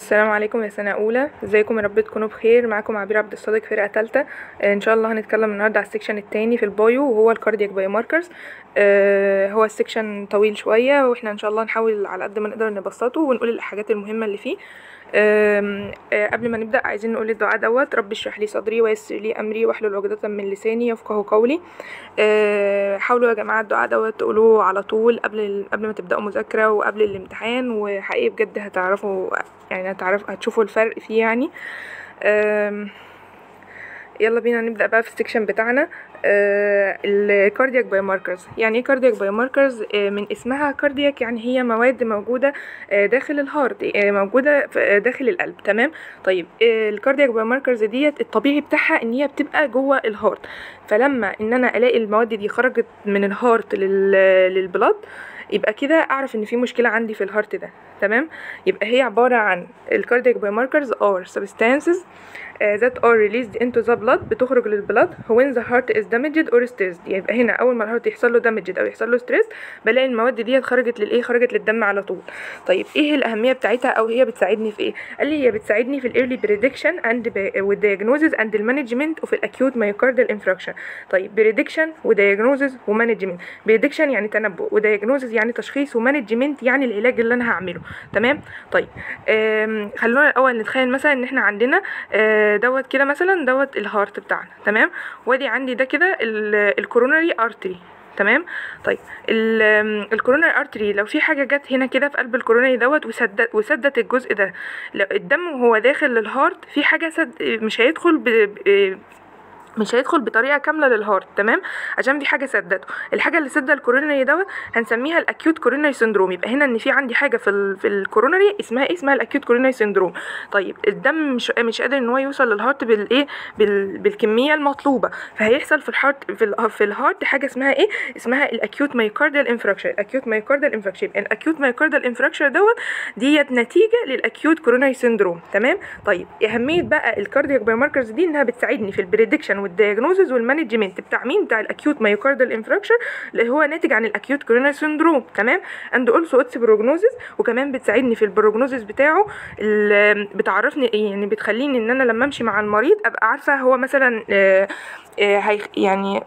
السلام عليكم يا سنة أولى ازيكم يا رب تكونوا بخير معاكم عبير عبد الصادق فرقة تالتة آه، ان شاء الله هنتكلم النهاردة على السكشن التاني في البايو وهو الكاردياك بايو ماركرز هو السكشن طويل شوية واحنا ان شاء الله نحاول على قد ما نقدر نبسطه ونقول الحاجات المهمة اللي فيه آم، آه، قبل ما نبدأ عايزين نقول الدعاء دوت رب اشرح لي صدري ويسر لي أمري واحلل عقدة من لساني يفقه قولي آه، حاولوا يا جماعة الدعاء دوت تقولوه على طول قبل قبل ما تبدأوا مذاكرة وقبل الامتحان وحقيقي بجد هتعرفوا يعني هتعرف هتشوفوا الفرق فيه يعني آم، يلا بينا نبدأ بقى في السكشن بتاعنا الكاردياك باي ماركرز يعني ايه كاردياك باي ماركرز من اسمها كاردياك يعني هي مواد موجودة آه، داخل الهارت آه، موجودة في- آه، داخل القلب تمام طيب الكاردياك باي ماركرز ديت الطبيعي بتاعها ان هي بتبقى جوه الهارت فلما ان انا الاقي المواد دي خرجت من الهارت لل للبلاد يبقى كده اعرف ان في مشكله عندي في الهارت ده تمام يبقى هي عباره عن الكاردياك باي ماركرز ار substances uh, that are released into the blood بتخرج للبلاد when the heart is damaged or stressed يبقى هنا اول ما الهارت يحصل له damaged او يحصل له stress بلاقي المواد دي خرجت للايه خرجت للدم على طول طيب ايه الاهميه بتاعتها او هي بتساعدني في ايه قال لي هي بتساعدني في الايرلي بريدكشن اند والdiagnosis and المانجمنت اوف الاكيوت مايوكاردال انفراكشن طيب بريدكشن ودياجنوزز ومانجمنت بريدكشن يعني تنبؤ ودياجنوزز يعني تشخيص ومانجمنت يعني العلاج اللي انا هعمله تمام طيب آم، خلونا الاول نتخيل مثلا ان احنا عندنا آه، دوت كده مثلا دوت الهارت بتاعنا تمام وادي عندي ده كده الكوروناري ارتري تمام طيب الكوروناري ارتري لو في حاجه جت هنا كده في قلب الكوروناري دوت وسدت وسدت الجزء ده لو الدم وهو داخل للهارت في حاجه سد مش هيدخل ب... ب... مش هيدخل بطريقه كامله للهارت تمام عشان في حاجه سدته الحاجه اللي سد الكوروناري دوت هنسميها الاكيوت كوروناري سندروم يبقى هنا ان في عندي حاجه في ال... في الكوروناري اسمها ايه اسمها الاكيوت كوروناري سندروم طيب الدم مش مش قادر ان هو يوصل للهارت بالايه بال... بالكميه المطلوبه فهيحصل في الهارت في, ال... في الهارت حاجه اسمها ايه اسمها الاكيوت مايوكاردال انفراكشر الاكيوت مايوكاردال انفراكشر الاكيوت مايوكاردال انفراكشر دوت ديت نتيجه للاكيوت كوروناري سندروم تمام طيب اهميه بقى الكاردياك بايوماركرز دي انها بتساعدني في البريدكشن والدياجنوزز والمانجمنت بتاع مين بتاع الاكيوت مايوكاردال انفراكشر اللي هو ناتج عن الاكيوت كوروناري سندروم تمام اند اولسو اتس بروجنوزز وكمان بتساعدني في البروجنوزز بتاعه ال- بتعرفني يعني بتخليني ان انا لما امشي مع المريض ابقى عارفه هو مثلا آه، آه، هي يعني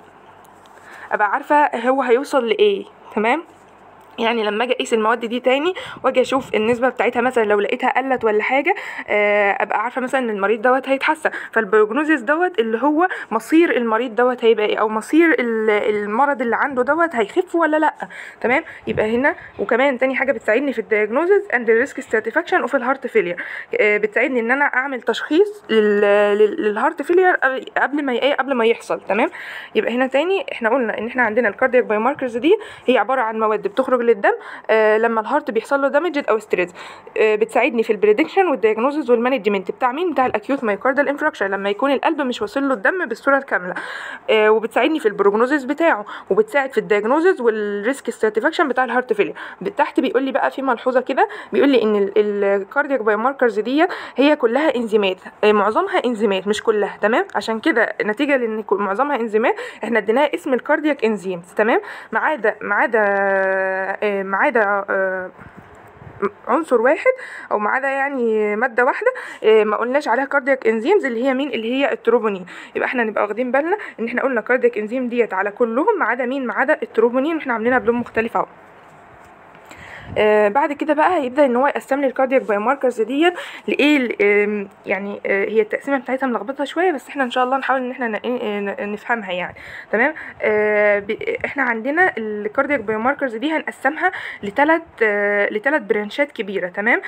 ابقى عارفه هو هيوصل لايه تمام يعني لما اجي اقيس المواد دي تاني واجي اشوف النسبه بتاعتها مثلا لو لقيتها قلت ولا حاجه آه، ابقى عارفه مثلا ان المريض دوت هيتحسن فالبروجنوزيس دوت اللي هو مصير المريض دوت هيبقى ايه او مصير ال- المرض اللي عنده دوت هيخف ولا لا تمام يبقى هنا وكمان تاني حاجه بتساعدني في الدياجنوزيس اند ريسك ستاتيفاكشن اوف الهارت فيلير بتساعدني ان انا اعمل تشخيص لل- لل- للهارت فيلير قبل ما ايه قبل ما يحصل تمام يبقى هنا تاني احنا قلنا ان احنا عندنا الكاردياك باي ماركرز دي هي عباره عن مواد بتخرج للدم آه لما الهارت بيحصل له دامج او ستريس آه بتساعدني في البريدكشن والدياجنوزز والمانجمنت بتاع مين بتاع الاكيوت مايوكاردال انفراكشر لما يكون القلب مش واصل له الدم بالصوره الكامله آه وبتساعدني في البروجنوزز بتاعه وبتساعد في الدياجنوزز والريسك ستاتيفاكشن بتاع الهارت فيلير تحت بيقول لي بقى في ملحوظه كده بيقول لي ان الكاردياك باي ماركرز دي هي كلها انزيمات آه معظمها انزيمات مش كلها تمام عشان كده نتيجه لان كل- معظمها انزيمات احنا اديناها اسم الكاردياك انزيمز تمام ما عدا ما عدا آه، ما عدا آه، عنصر واحد او ما عدا يعني ماده واحده آه، ما قلناش عليها كاردياك انزيمز اللي هي مين اللي هي التروبونين يبقى احنا نبقى واخدين بالنا ان احنا قلنا كاردياك انزيم ديت على كلهم ما عدا مين ما عدا التروبونين احنا عاملينها بلون مختلف اهو آه بعد كده بقى هيبدا ان هو يقسم لي الكاردياك باي ماركرز ديت لايه ل- آم، يعني آه هي التقسيمه بتاعتها ملخبطه شويه بس احنا ان شاء الله نحاول ان احنا ن- ن- نفهمها يعني تمام آه ب- احنا عندنا الكاردياك باي ماركرز دي هنقسمها لثلاث آه لثلاث برانشات كبيره تمام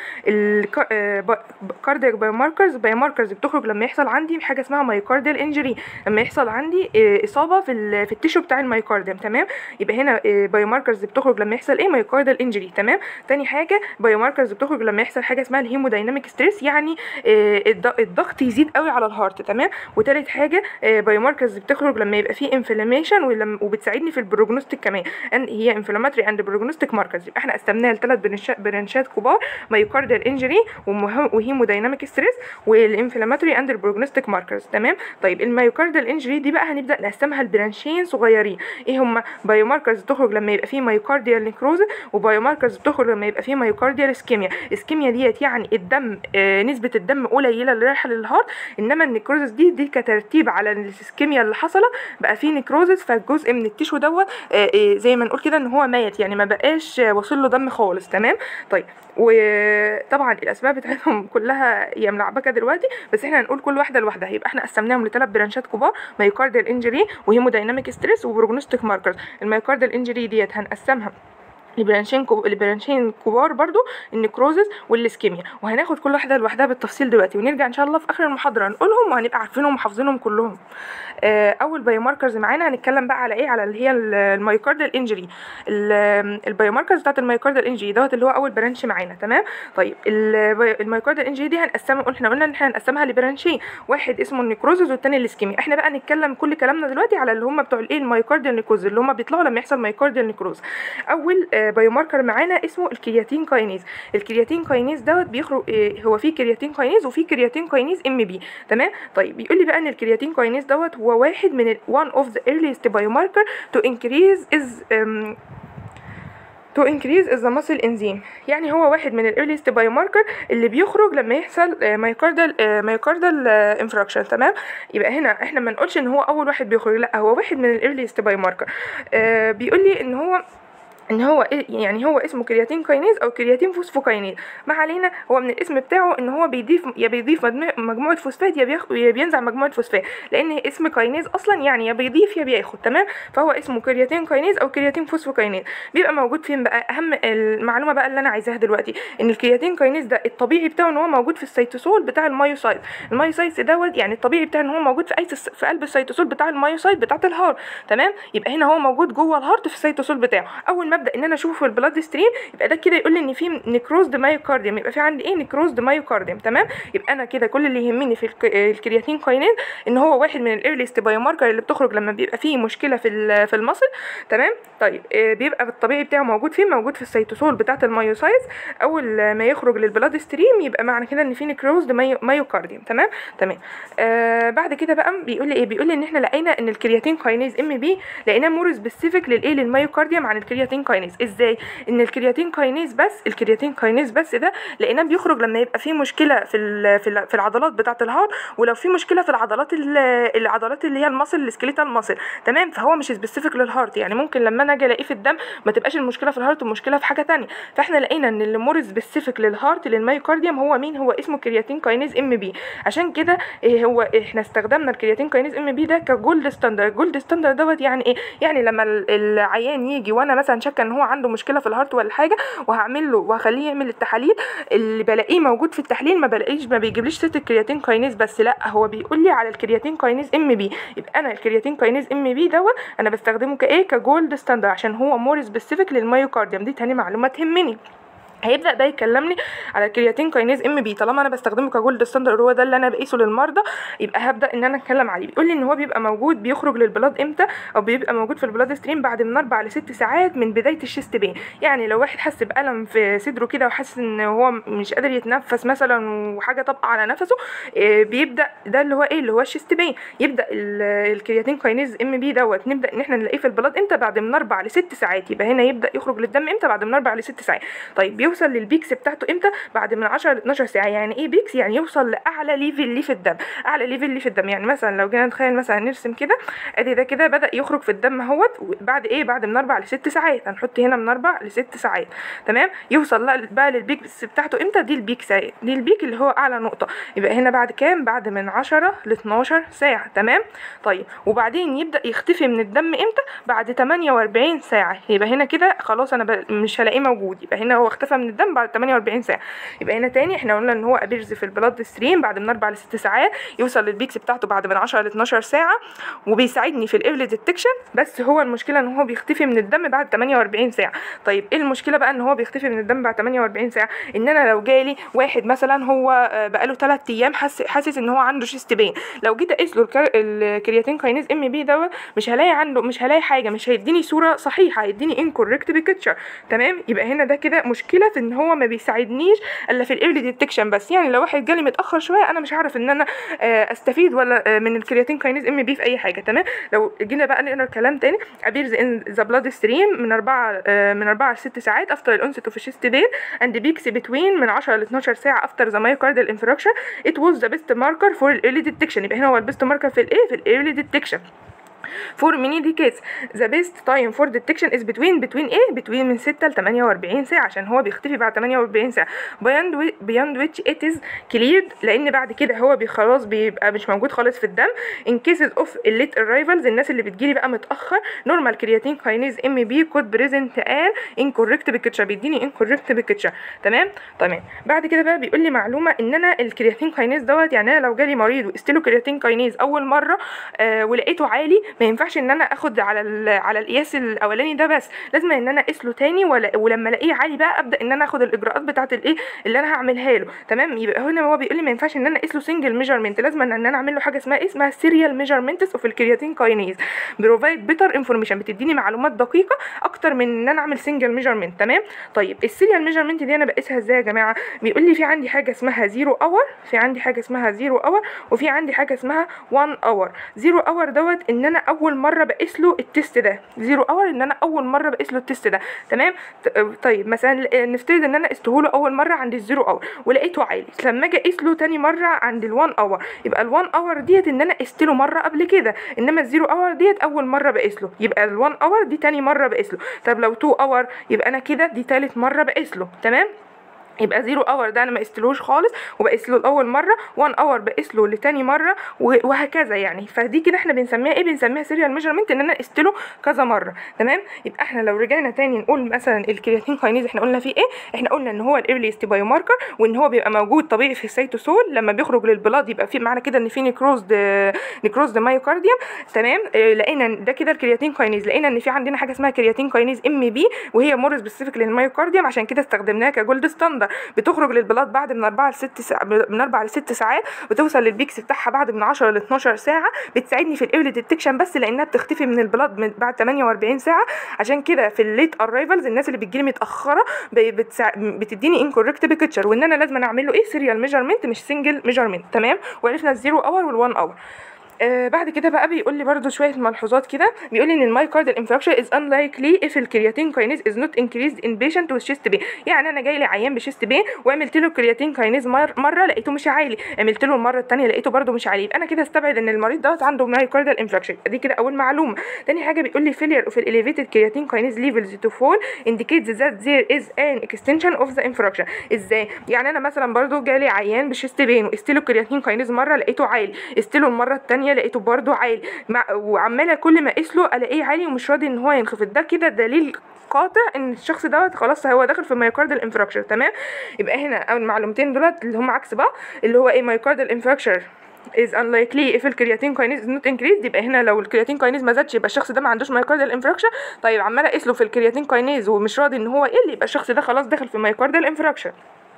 الكاردياك باي ماركرز باي ماركرز بتخرج لما يحصل عندي حاجه اسمها مايوكارديال انجري لما يحصل عندي آه اصابه في ال- في التيشو بتاع المايوكارديوم تمام يبقى هنا باي ماركرز بتخرج لما يحصل ايه مايوكارديال انجري تمام تاني حاجه بايو ماركرز بتخرج لما يحصل حاجه اسمها الهيمودايناميك ستريس يعني آه، الض- الضغط يزيد قوي على الهارت تمام وتالت حاجه بايو ماركرز بتخرج لما يبقى فيه انفلاميشن وبتساعدني في البروجنوستيك كمان ان هي انفلاماتري اند بروجنوستيك ماركرز يبقى احنا قسمناها لثلاث برانشات كبار مايوكارديال انجري وهيمودايناميك ستريس والانفلاماتري اند البروجنوستيك ماركرز تمام طيب المايوكارديال انجري دي بقى هنبدا نقسمها لبرانشين صغيرين ايه هما بايو ماركرز تخرج لما يبقى فيه مايوكارديال نيكروز وبايو ماركرز بتخرج لما يبقى فيه مايوكارديال اسكيميا اسكيميا ديت يعني الدم آه نسبه الدم قليله اللي رايحه للهارت انما النكروزس دي دي كترتيب على الاسكيميا اللي حصله بقى فيه نكروزس فالجزء من التيشو دوت آه آه زي ما نقول كده ان هو ميت يعني ما بقاش واصل له دم خالص تمام طيب وطبعا الاسباب بتاعتهم كلها هي ملعبكه دلوقتي بس احنا هنقول كل واحده لوحدها يبقى احنا قسمناهم لثلاث برانشات كبار مايوكارديال انجري وهيمودايناميك ستريس وبروجنوستيك ماركرز المايوكارديال انجري ديت هنقسمها لبرانشين كو... لبرانشين كبار برضو النكروزس والاسكيميا وهناخد كل واحده لوحدها بالتفصيل دلوقتي ونرجع ان شاء الله في اخر المحاضره نقولهم وهنبقى عارفينهم وحافظينهم كلهم آه اول بايو ماركرز معانا هنتكلم بقى على ايه على اللي هي المايوكاردال انجري البايو ماركرز بتاعت المايوكاردال انجري دوت اللي هو اول برانش معانا تمام طيب المايوكاردال انجري دي هنقسمها احنا قلنا ان احنا هنقسمها لبرانشين واحد اسمه النكروزس والتاني الاسكيميا احنا بقى نتكلم كل كلامنا دلوقتي على اللي هم بتوع الايه المايوكاردال نيكروز اللي هم بيطلعوا لما يحصل مايوكاردال نيكروز اول آه بايو ماركر معانا اسمه الكرياتين كاينيز الكرياتين كاينيز دوت بيخرج إيه هو فيه كرياتين كاينيز وفيه كرياتين كاينيز ام بي تمام طيب بيقول لي بقى ان الكرياتين كاينيز دوت هو واحد من one of the earliest biomarker to increase is um, to increase is the muscle enzyme يعني هو واحد من الايرليست بايوماركر اللي بيخرج لما يحصل مايوكاردال مايوكاردال انفراكشن تمام يبقى هنا احنا ما نقولش ان هو اول واحد بيخرج لا هو واحد من الايرليست بايوماركر بيقول لي ان هو ان هو يعني هو اسمه كرياتين كاينيز او كرياتين فوسفوكاينيز ما علينا هو من الاسم بتاعه ان هو بيضيف يا بيضيف مجموعه فوسفات يا, بيخ... يا بينزع مجموعه فوسفات لان اسم كاينيز اصلا يعني يا بيضيف يا بياخد تمام فهو اسمه كرياتين كاينيز او كرياتين فوسفوكاينيز بيبقى موجود فين بقى اهم المعلومه بقى اللي انا عايزاها دلوقتي ان الكرياتين كاينيز ده الطبيعي بتاعه ان هو موجود في السيتوسول بتاع المايوسايت المايوسايت دوت يعني الطبيعي بتاعه ان هو موجود في اي في قلب السيتوسول بتاع المايوسايت بتاعه الهارت تمام يبقى هنا هو موجود جوه الهارت في السيتوسول بتاعه اول ما ابدا ان انا اشوفه في البلاد ستريم يبقى ده كده يقول لي ان في نيكروزد مايوكارديوم يبقى في عندي ايه نيكروزد مايوكارديوم تمام يبقى انا كده كل اللي يهمني في الكرياتين كاينين ان هو واحد من الايرليست بايوماركر اللي بتخرج لما بيبقى فيه مشكله في في المصل تمام طيب بيبقى بالطبيعي بتاعه موجود فين موجود في السيتوسول بتاعه المايوسايتس اول ما يخرج للبلاد ستريم يبقى معنى كده ان في نيكروزد مايو مايوكارديوم تمام تمام آه بعد كده بقى بيقول لي ايه بيقول لي ان احنا لقينا ان الكرياتين كاينيز ام بي لقيناه مور سبيسيفيك للايه للمايوكارديوم عن الكرياتين كاينيز ازاي ان الكرياتين كاينيز بس الكرياتين كاينيز بس ده لقيناه بيخرج لما يبقى في مشكله في ال في, ال في العضلات بتاعه الهارت ولو في مشكله في العضلات العضلات اللي هي المصل السكيليتال مصل تمام فهو مش سبيسيفيك للهارت يعني ممكن لما انا اجي الاقيه في الدم ما تبقاش المشكله في الهارت المشكله في حاجه تانية فاحنا لقينا ان اللي مور سبيسيفيك للهارت للمايوكارديوم هو مين هو اسمه كرياتين كاينيز ام بي عشان كده إيه هو احنا استخدمنا الكرياتين كاينيز ام بي ده كجولد ستاندرد جولد ستاندرد دوت يعني ايه يعني لما العيان يجي وانا مثلا شاكه ان هو عنده مشكله في الهارت ولا حاجه وهعمل له وهخليه يعمل التحاليل اللي بلاقيه موجود في التحليل ما بلاقيش ما بيجيبليش سيره الكرياتين كاينيز بس لا هو بيقول لي على الكرياتين كاينيز ام بي يبقى انا الكرياتين كاينيز ام بي دوت انا بستخدمه كايه كجولد ستاندرد عشان هو مور سبيسيفيك للمايوكارديوم دي تاني معلومه تهمني هيبدا بقى يكلمني على الكرياتين كاينيز ام بي طالما انا بستخدمه كجولد ستاندرد هو ده اللي انا بقيسه للمرضى يبقى هبدا ان انا اتكلم عليه بيقول لي ان هو بيبقى موجود بيخرج للبلاد امتى او بيبقى موجود في البلاد ستريم بعد من اربع لست ساعات من بدايه الشيست بين يعني لو واحد حس بالم في صدره كده وحاسس ان هو مش قادر يتنفس مثلا وحاجه طابقه على نفسه بيبدا ده اللي هو ايه اللي هو الشيست بين يبدا الكرياتين كاينيز ام بي دوت نبدا ان احنا نلاقيه في البلاد امتى بعد من اربع لست ساعات يبقى هنا يبدا يخرج للدم امتى بعد من اربع لست ساعات طيب بيوصل للبيكس بتاعته امتى بعد من 10 ل 12 ساعه يعني ايه بيكس يعني يوصل لاعلى ليفل ليه في الدم اعلى ليفل ليه في الدم يعني مثلا لو جينا نتخيل مثلا نرسم كده ادي ده كده بدا يخرج في الدم اهوت بعد ايه بعد من 4 ل 6 ساعات هنحط هنا من 4 ل 6 ساعات تمام يوصل بقى للبيكس بتاعته امتى دي البيك ساعات دي البيك اللي هو اعلى نقطه يبقى هنا بعد كام بعد من 10 ل 12 ساعه تمام طيب وبعدين يبدا يختفي من الدم امتى بعد 48 ساعه يبقى هنا كده خلاص انا مش هلاقيه موجود يبقى هنا هو اختفى من الدم بعد 48 ساعه يبقى هنا تاني احنا قلنا ان هو ابيرز في البلاد ستريم بعد من 4 ل 6 ساعات يوصل للبيكس بتاعته بعد من 10 ل 12 ساعه وبيساعدني في الايرلي ديتكشن بس هو المشكله ان هو بيختفي من الدم بعد 48 ساعه طيب ايه المشكله بقى ان هو بيختفي من الدم بعد 48 ساعه ان انا لو جالي واحد مثلا هو بقاله 3 ايام حاسس حاسس ان هو عنده شيست بين لو جيت اقيس له الكرياتين كاينيز ام بي دوت مش هلاقي عنده مش هلاقي حاجه مش هيديني صوره صحيحه هيديني انكوركت بيكتشر تمام يبقى هنا ده كده مشكله مشكله في ان هو ما بيساعدنيش الا في الايرلي ديتكشن بس يعني لو واحد جالي متاخر شويه انا مش هعرف ان انا آه، استفيد ولا آه، من الكرياتين كاينيز ام بي في اي حاجه تمام لو جينا بقى نقرا الكلام تاني appears in the blood stream من 4 من 4 ل 6 ساعات after the onset of chest pain and peaks between من 10 ل 12 ساعه after the myocardial infarction it was the best marker for early detection يبقى هنا هو البيست ماركر في الايه في الايرلي ديتكشن for many decades the best time for detection is between between ايه between من 6 ل 48 ساعة عشان هو بيختفي بعد 48 ساعة beyond whi- beyond which it is cleared لأن بعد كده هو بي خلاص بيبقى مش موجود خالص في الدم in cases of late arrivals الناس اللي بتجيلي بقى متأخر normal creatine kinase MB could present an incorrect picture بيديني incorrect picture تمام تمام بعد كده بقى بيقول لي معلومة ان انا الكرياتين كاينيز دوت يعني انا لو جالي مريض وقست له كرياتين كاينيز اول مرة آه ولقيته عالي ما ينفعش ان انا اخد على ال- على القياس الاولاني ده بس لازم ان انا اقيس له تاني ولا ولما الاقيه عالي بقى ابدا ان انا اخد الاجراءات بتاعه الايه اللي انا هعملها له تمام يبقى هنا هو بيقول لي ما ينفعش ان انا اقيس له سنجل ميجرمنت لازم ان انا اعمل له حاجه اسمها إيه؟ اسمها سيريال ميجرمنتس اوف الكرياتين كاينيز بروفايد بيتر انفورميشن بتديني معلومات دقيقه اكتر من ان انا اعمل سنجل ميجرمنت تمام طيب السيريال ميجرمنت دي انا بقيسها ازاي يا جماعه بيقول لي في عندي حاجه اسمها زيرو اور في عندي حاجه اسمها زيرو اور وفي عندي حاجه اسمها 1 اور زيرو اور دوت ان انا اول مره بقيس له التست ده زيرو اور ان انا اول مره بقيس له التست ده تمام ت- طيب مثلا نفترض ان انا قسته له اول مره عند الزيرو اور ولقيته عالي لما اجي اقيس له تاني مره عند ال1 اور يبقى ال1 اور ديت ان انا قست له مره قبل كده انما الزيرو اور ديت اول مره بقيس له يبقى ال1 اور دي تاني مره بقيس له طب لو 2 اور يبقى انا كده دي تالت مره بقيس له تمام يبقى زيرو اور ده انا ما قستلوش خالص وبقيس له الاول مره 1 اور بقيس له لتاني مره و- وهكذا يعني فدي كده احنا بنسميها ايه بنسميها سيريال ميجرمنت ان انا قست له كذا مره تمام يبقى احنا لو رجعنا تاني نقول مثلا الكرياتين كاينيز احنا قلنا فيه ايه احنا قلنا ان هو الايرليست بايو ماركر وان هو بيبقى موجود طبيعي في السيتوسول لما بيخرج للبلاد يبقى في معنى كده ان في نيكروز نيكروز مايوكارديوم تمام اه لقينا إن ده كده الكرياتين كاينيز لقينا ان في عندنا حاجه اسمها كرياتين كاينيز ام بي وهي مور سبيسيفيك للمايوكارديوم عشان كده استخدمناها كجولد ستاندر بتخرج للبلاد بعد من 4 ل 6 ساعات من 4 ل 6 ساعات بتوصل للبيكس بتاعها بعد من 10 ل 12 ساعه بتساعدني في الايرلي ديتكشن بس لانها بتختفي من البلاد من بعد 48 ساعه عشان كده في الليت ارايفلز الناس اللي بتجيلي متاخره ب- بتسا... بتديني انكوركت بيكتشر وان انا لازم اعمل له ايه سيريال ميجرمنت مش سنجل ميجرمنت تمام وعرفنا الزيرو اور وال1 اور آه بعد كده بقى بيقول لي برده شويه ملحوظات كده بيقول لي ان المايكاردال انفراكشن از unlikely if الكرياتين كاينيز از نوت increased in patient with chest pain يعني انا جاي لي عيان بشيست بين وعملت له الكرياتين كاينيز مر مره لقيته مش عالي عملت له المره الثانيه لقيته برده مش عالي يبقى انا كده استبعد ان المريض دوت عنده مايكاردال انفراكشن دي كده اول معلومه تاني حاجه بيقول لي failure of elevated creatine kinase levels to fall indicates that there is an extension of the infraction ازاي يعني انا مثلا برده جالي عيان بشيست بين وقست له الكرياتين كاينيز مره لقيته عالي قست له المره الثانيه لقيته برده عالي مع وعماله كل ما اقيس له الاقيه عالي ومش راضي ان هو ينخفض ده كده دليل قاطع ان الشخص دوت خلاص هو داخل في مايوكاردال انفراكشر تمام يبقى هنا اول معلومتين دولت اللي هم عكس بعض اللي هو ايه مايوكاردال انفراكشر is unlikely if الكرياتين كاينيز is not increased يبقى هنا لو الكرياتين كاينيز ما زادش يبقى الشخص ده ما عندوش مايوكاردال انفراكشر طيب عمال اقيس له في الكرياتين كاينيز ومش راضي ان هو يقل يبقى الشخص ده خلاص داخل في مايوكاردال انفراكشر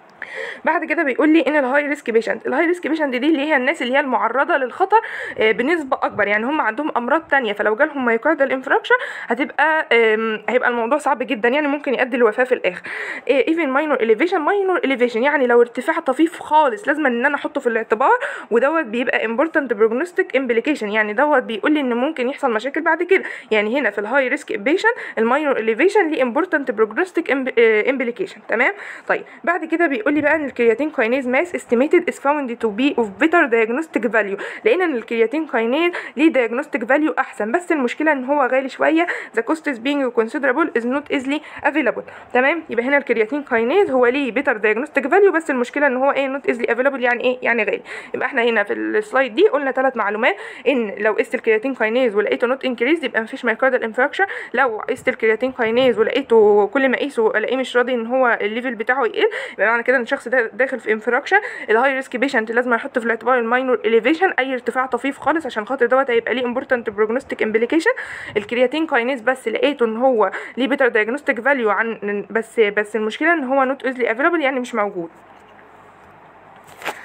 بعد كده بيقول لي ان الهاي ريسك بيشنت الهاي ريسك بيشنت دي اللي هي الناس اللي هي المعرضه للخطر آه، بنسبه اكبر يعني هم عندهم امراض تانية فلو جالهم مايوكاردال انفراكشن هتبقى آم، هيبقى الموضوع صعب جدا يعني ممكن يؤدي للوفاه في الاخر ايفن ماينور اليفيشن ماينور اليفيشن يعني لو ارتفاع طفيف خالص لازم ان انا احطه في الاعتبار ودوت بيبقى امبورتنت بروجنوستيك امبليكيشن يعني دوت بيقول لي ان ممكن يحصل مشاكل بعد كده يعني هنا في الهاي ريسك بيشنت الماينور اليفيشن ليه امبورتنت بروجنوستيك امبليكيشن تمام طيب بعد كده بيقول لي بقى ان الكرياتين كاينيز ماس استيميتد از فاوند تو بي اوف بيتر دايجنوستيك فاليو لقينا ان الكرياتين كاينيز ليه دايجنوستيك فاليو احسن بس المشكله ان هو غالي شويه ذا كوست از بينج كونسيدرابل از نوت ايزلي افيلابل تمام يبقى هنا الكرياتين كاينيز هو ليه بيتر دايجنوستيك فاليو بس المشكله ان هو ايه نوت ايزلي افيلابل يعني ايه يعني غالي يبقى احنا هنا في السلايد دي قلنا ثلاث معلومات ان لو قست الكرياتين كاينيز ولقيته نوت انكريز يبقى مفيش مايكاردال انفراكشن لو قست الكرياتين كاينيز ولقيته كل ما اقيسه الاقيه مش راضي ان هو الليفل بتاعه يقل يبقى معنى كده ان الشخص ده داخل في انفراكشن الهاي ريسك بيشنت لازم يحط في الاعتبار الماينور اليفيشن اي ارتفاع طفيف خالص عشان خاطر دوت هيبقى ليه امبورتنت بروجنوستيك امبليكيشن الكرياتين كاينيز بس لقيته ان هو ليه بيتر دايجنوستيك فاليو عن بس بس المشكله ان هو نوت ايزلي افيلابل يعني مش موجود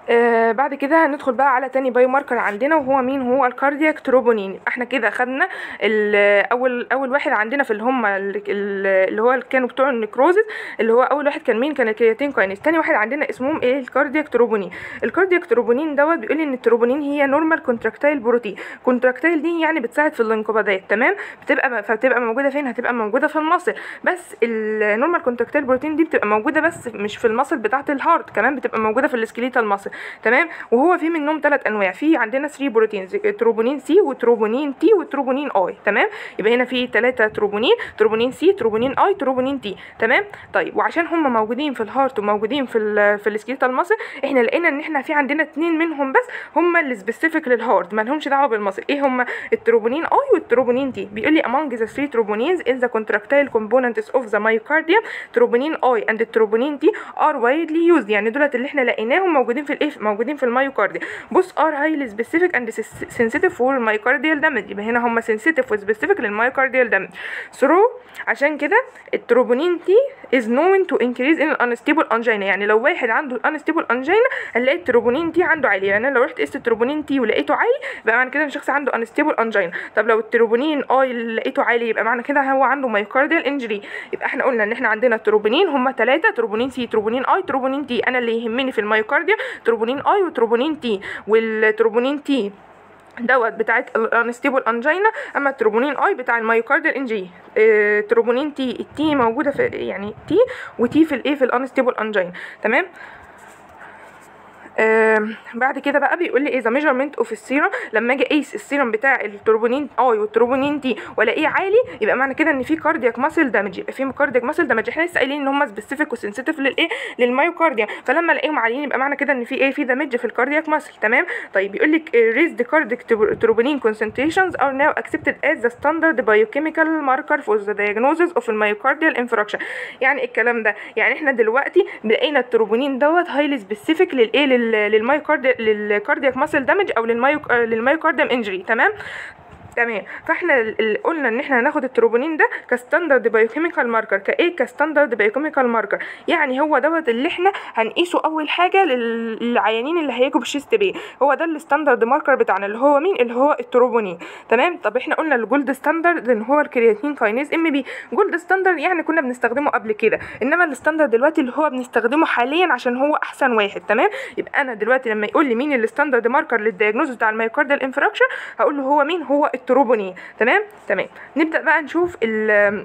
آه بعد كده هندخل بقى على تاني بايو ماركر عندنا وهو مين هو الكاردياك تروبونين احنا كده خدنا ال- اول اول واحد عندنا في اللي هم ال- ال- اللي هو اللي كانوا بتوع النكروزز اللي هو اول واحد كان مين كان الكرياتين كاينيز تاني واحد عندنا اسمهم ايه الكاردياك تروبونين الكاردياك تروبونين دوت بيقول لي ان التروبونين هي نورمال كونتراكتايل بروتين كونتراكتايل دي يعني بتساعد في الانقباضات تمام بتبقى فبتبقى موجوده فين هتبقى موجوده في المصل بس النورمال كونتراكتايل بروتين دي بتبقى موجوده بس مش في المصل بتاعه الهارت كمان بتبقى موجوده في السكليتال مصل تمام وهو في منهم ثلاث انواع في عندنا 3 بروتينز تروبونين سي وتروبونين تي وتروبونين اي تمام يبقى هنا في ثلاثه تروبونين تروبونين سي تروبونين اي تروبونين تي تمام طيب وعشان هم موجودين في الهارت وموجودين في ال في السكليتال مصل احنا لقينا ان احنا في عندنا اتنين منهم بس هم اللي سبيسيفيك للهارت ما لهمش دعوه بالمصل ايه هم التروبونين اي والتروبونين تي بيقول لي among the three troponins in the contractile components of the myocardium troponin I and troponin T are widely used يعني دولت اللي احنا لقيناهم موجودين في الايه موجودين في الميوكارديا بص are highly specific and sensitive for myocardial damage يبقى هنا هم sensitive و specific للميوكارديال damage through عشان كده التروبونين T is known to increase in unstable angina يعني لو واحد عنده unstable angina هنلاقي التروبونين T عنده عالي يعني أنا لو رحت قست التروبونين T ولقيته عالي يبقى معنى كده ان الشخص عنده unstable angina طب لو التروبونين I اللي لقيته عالي يبقى معنى كده هو عنده مايوكارديال انجري يبقى احنا قلنا ان احنا عندنا التروبونين هم ثلاثه تروبونين سي تروبونين اي تروبونين تي انا اللي يهمني في المايوكارديا تروبونين اي وتروبونين تي والتروبونين تي دوت بتاعت الانستيبل انجينا اما التروبونين اي بتاع المايوكارديال انجري اه تروبونين تي التي موجوده في يعني تي وتي في الايه في الانستيبل انجينا تمام آه بعد كده بقى بيقول لي ايه ذا ميجرمنت اوف السيرم لما اجي اقيس السيرم بتاع التروبونين اي والتروبونين تي والاقيه عالي يبقى معنى كده ان في كاردياك ماسل دامج يبقى في كاردياك ماسل دامج احنا لسه قايلين ان هم سبيسيفيك وسنسيتيف للايه للمايوكارديا فلما الاقيهم عاليين يبقى معنى كده ان في ايه في دامج في الكاردياك ماسل تمام طيب بيقول لك raised cardiac troponin concentrations are now accepted as the standard biochemical marker for the diagnosis of الميوكارديال infarction يعني الكلام ده يعني احنا دلوقتي لقينا التروبونين دوت هايلي سبيسيفيك للايه للمايوكارد للكاردياك ماسل دامج او للمايوك للمايوكارديوم انجري تمام تمام فاحنا ال- قلنا ان احنا هناخد التروبونين ده كستاندرد بايوكيميكال ماركر كايه كستاندرد بايوكيميكال ماركر يعني هو دوت اللي احنا هنقيسه اول حاجه لل- للعيانين اللي هيجوا بالشيست بي هو ده الستاندرد ماركر بتاعنا اللي هو مين اللي هو التروبونين تمام طب احنا قلنا الجولد ستاندرد ان هو الكرياتين كاينيز ام بي جولد ستاندرد يعني كنا بنستخدمه قبل كده انما الستاندرد دلوقتي اللي هو بنستخدمه حاليا عشان هو احسن واحد تمام يبقى انا دلوقتي لما يقول لي مين الستاندرد ماركر للدياجنوز بتاع الميوكارديال انفراكشن هقول له هو مين هو التروبونين تمام تمام نبدا بقى نشوف ال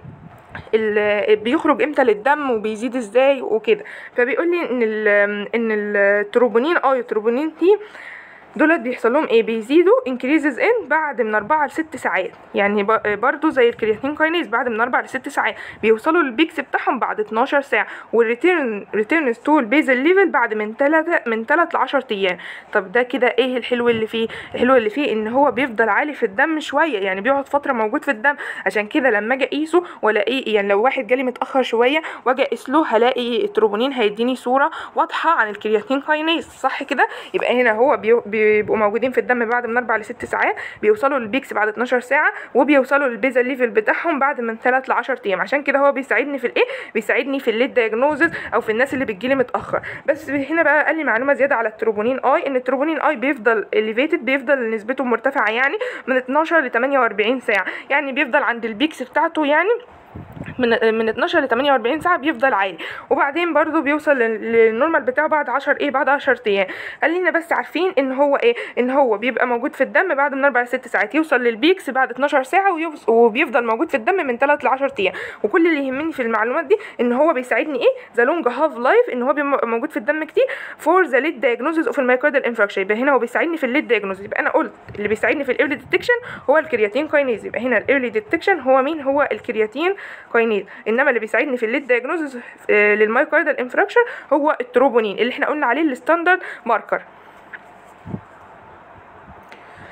ال بيخرج امتى للدم وبيزيد ازاي وكده فبيقول لي ان ال ان التروبونين اه التروبونين تي دولت بيحصل لهم ايه بيزيدوا انكريزز ان بعد من 4 ل 6 ساعات يعني ب- برضو زي الكرياتين كاينيز بعد من 4 ل 6 ساعات بيوصلوا للبيكس بتاعهم بعد 12 ساعه والريتيرن ريتيرن تو البيزل ليفل بعد من 3 من 3 ل 10 ايام طب ده كده ايه الحلو اللي فيه الحلو اللي فيه ان هو بيفضل عالي في الدم شويه يعني بيقعد فتره موجود في الدم عشان كده لما اجي اقيسه والاقيه يعني لو واحد جالي متاخر شويه واجي اقيس له هلاقي التروبونين هيديني صوره واضحه عن الكرياتين كاينيز صح كده يبقى هنا هو بي بيبقوا موجودين في الدم بعد من 4 ل 6 ساعات بيوصلوا للبيكس بعد 12 ساعه وبيوصلوا للبيزا ليفل بتاعهم بعد من 3 ل 10 ايام عشان كده هو بيساعدني في الايه بيساعدني في الليت دايجنوزز او في الناس اللي بتجيلي متاخر بس هنا بقى قال لي معلومه زياده على التروبونين اي ان التروبونين اي بيفضل اليفيتد بيفضل نسبته مرتفعه يعني من 12 ل 48 ساعه يعني بيفضل عند البيكس بتاعته يعني من من 12 ل 48 ساعه بيفضل عالي وبعدين برضو بيوصل لل- للنورمال بتاعه بعد 10 ايه بعد 10 ايام خلينا بس عارفين ان هو ايه ان هو بيبقى موجود في الدم بعد من 4 ل 6 ساعات يوصل للبيكس بعد 12 ساعه ويوص- وبيفضل موجود في الدم من 3 ل 10 ايام وكل اللي يهمني في المعلومات دي ان هو بيساعدني ايه ذا لونج هاف لايف ان هو بيبقى موجود في الدم كتير فور ذا ليت دايجنوزز اوف المايكاردال انفراكشن يبقى هنا هو بيساعدني في الليت دايجنوزز يبقى انا قلت اللي بيساعدني في الايرلي ديتكشن هو الكرياتين كاينيز يبقى هنا الايرلي ديتكشن هو مين هو الكرياتين كاينيز انما اللي بيساعدني في الليت دايجنوزز للمايكاردال انفراكشن هو التروبونين اللي احنا قلنا عليه الستاندرد ماركر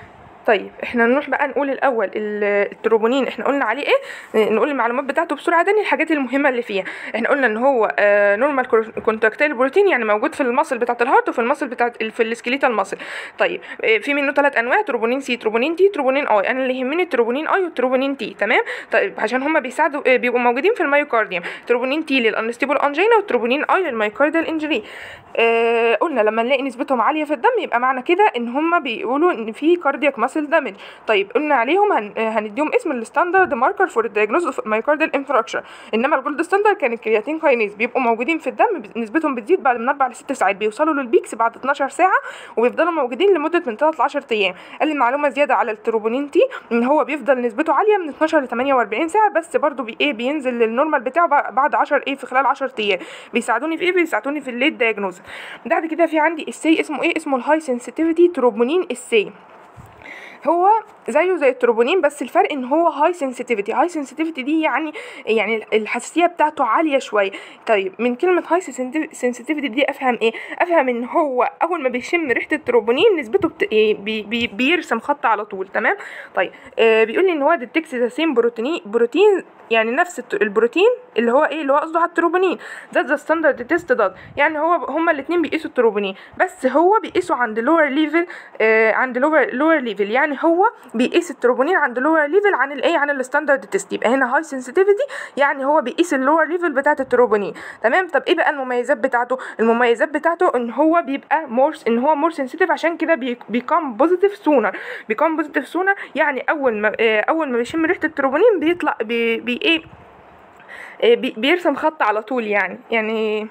طيب احنا نروح بقى نقول الاول ال- التروبونين احنا قلنا عليه ايه نقول المعلومات بتاعته بسرعه تاني الحاجات المهمه اللي فيها احنا قلنا ان هو نورمال كونتراكتيل بروتين يعني موجود في المصل بتاعه الهارت وفي المصل بتاعه في السكيليتال مصل طيب آه، في منه ثلاث انواع تروبونين سي تروبونين تي تروبونين اي انا اللي يهمني التروبونين اي والتروبونين تي تمام طيب عشان هما بيساعدوا آه، بيبقوا موجودين في المايوكارديوم تروبونين تي للانستيبل انجينا والتروبونين اي للمايوكارديال انجري آه قلنا لما نلاقي نسبتهم عاليه في الدم يبقى معنى كده ان هما بيقولوا ان في كاردياك ماسل دامج طيب قلنا عليهم هن... آه، هنديهم اسم الستاندرد ماركر فور الدايجنوز اوف مايوكارديال انفراكشر انما الجولد ستاندرد كان الكرياتين كاينيز بيبقوا موجودين في الدم ب- نسبتهم بتزيد بعد من 4 ل 6 ساعات بيوصلوا للبيكس بعد 12 ساعه وبيفضلوا موجودين لمده من 3 ل 10 ايام قال لي معلومه زياده على التروبونين تي ان هو بيفضل نسبته عاليه من 12 ل 48 ساعه بس برضو بي ايه بينزل للنورمال بتاعه بع- بعد 10 ايه في خلال 10 ايام بيساعدوني في ايه بيساعدوني في الليت دايجنوز بعد كده في عندي السي اسمه ايه اسمه الهاي سنسيتيفيتي تروبونين السي هو زيه زي التروبونين بس الفرق ان هو هاي سنسيتيفيتي هاي سنسيتيفيتي دي يعني يعني الحساسيه بتاعته عاليه شويه طيب من كلمه هاي سنسيتيفيتي دي افهم ايه افهم ان هو اول ما بيشم ريحه التروبونين نسبته بت... إيه بي... بي... بيرسم خط على طول تمام طيب آه بيقول لي ان هو ديتكس ذا سيم بروتين بروتين يعني نفس الت- البروتين اللي هو ايه اللي هو قصده على التروبونين ذات ذا ستاندرد تيست دات يعني هو هما الاثنين بيقيسوا التروبونين بس هو بيقيسوا عند لور ليفل آه عند لور لور ليفل يعني هو بيقيس التروبونين عند لور ليفل عن الايه عن الستاندرد تيست يبقى هنا هاي سنسيتيفيتي يعني هو بيقيس اللور ليفل بتاعه التروبونين تمام طب ايه بقى المميزات بتاعته المميزات بتاعته ان هو بيبقى مور ان هو مور سنسيتيف عشان كده بيكام بوزيتيف سونر بيكام بوزيتيف سونر يعني اول ما آه، اول ما بيشم ريحه التروبونين بيطلع بي, بي ايه آه، بي بيرسم خط على طول يعني يعني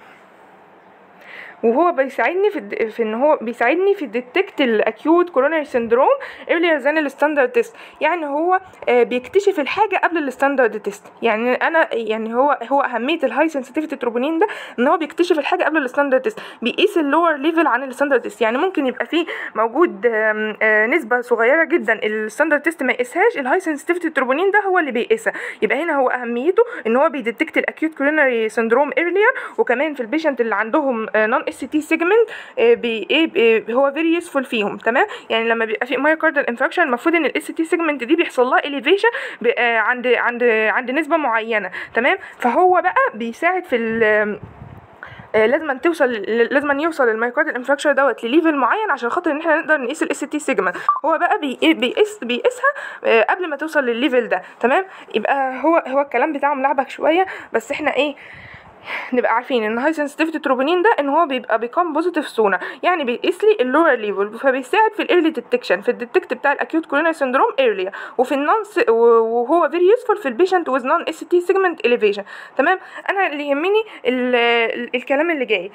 وهو بيساعدني في الد... في ان هو بيساعدني في ديتكت الاكيوت كوروناري سندروم earlier than الستاندرد تيست يعني هو آه، بيكتشف الحاجه قبل الستاندرد تيست يعني انا يعني هو هو اهميه الهاي سنسيتيفيتي تروبونين ده ان هو بيكتشف الحاجه قبل الستاندرد تيست بيقيس اللور ليفل عن الستاندرد تيست يعني ممكن يبقى فيه موجود آم، آه، نسبه صغيره جدا الستاندرد تيست ما يقيسهاش الهاي سنسيتيفيتي تروبونين ده هو اللي بيقيسها يبقى هنا هو اهميته ان هو بيديتكت الاكيوت كوروناري سندروم earlier وكمان في البيشنت اللي عندهم نون اس تي سيجمنت بي ايه بي- هو فيري يوسفول فيهم تمام يعني لما بيبقى في مايوكاردال انفراكشن المفروض ان الاس تي سيجمنت دي بيحصل لها اليفيشن عند عند عند نسبه معينه تمام فهو بقى بيساعد في ال آه، لازم توصل لازم يوصل المايوكاردال انفراكشر دوت لليفل معين عشان خاطر ان احنا نقدر نقيس الاس تي سيجما هو بقى بي- بيقيس بيقيسها آه، قبل ما توصل للليفل ده تمام يبقى هو هو الكلام بتاعه ملعبك شويه بس احنا ايه نبقى عارفين ان هاي سنسيتيفيتي تروبونين ده ان هو بيبقى بيكون بوزيتيف سونا يعني بيقيس لي اللور ليفل فبيساعد في الايرلي ديتكشن في الديتكت بتاع الاكيوت كوروناري سندروم ايرلي وفي النون وهو فيري يوسفول في البيشنت ويز نون اس تي سيجمنت اليفيشن تمام انا اللي يهمني ال- ال- الكلام اللي جاي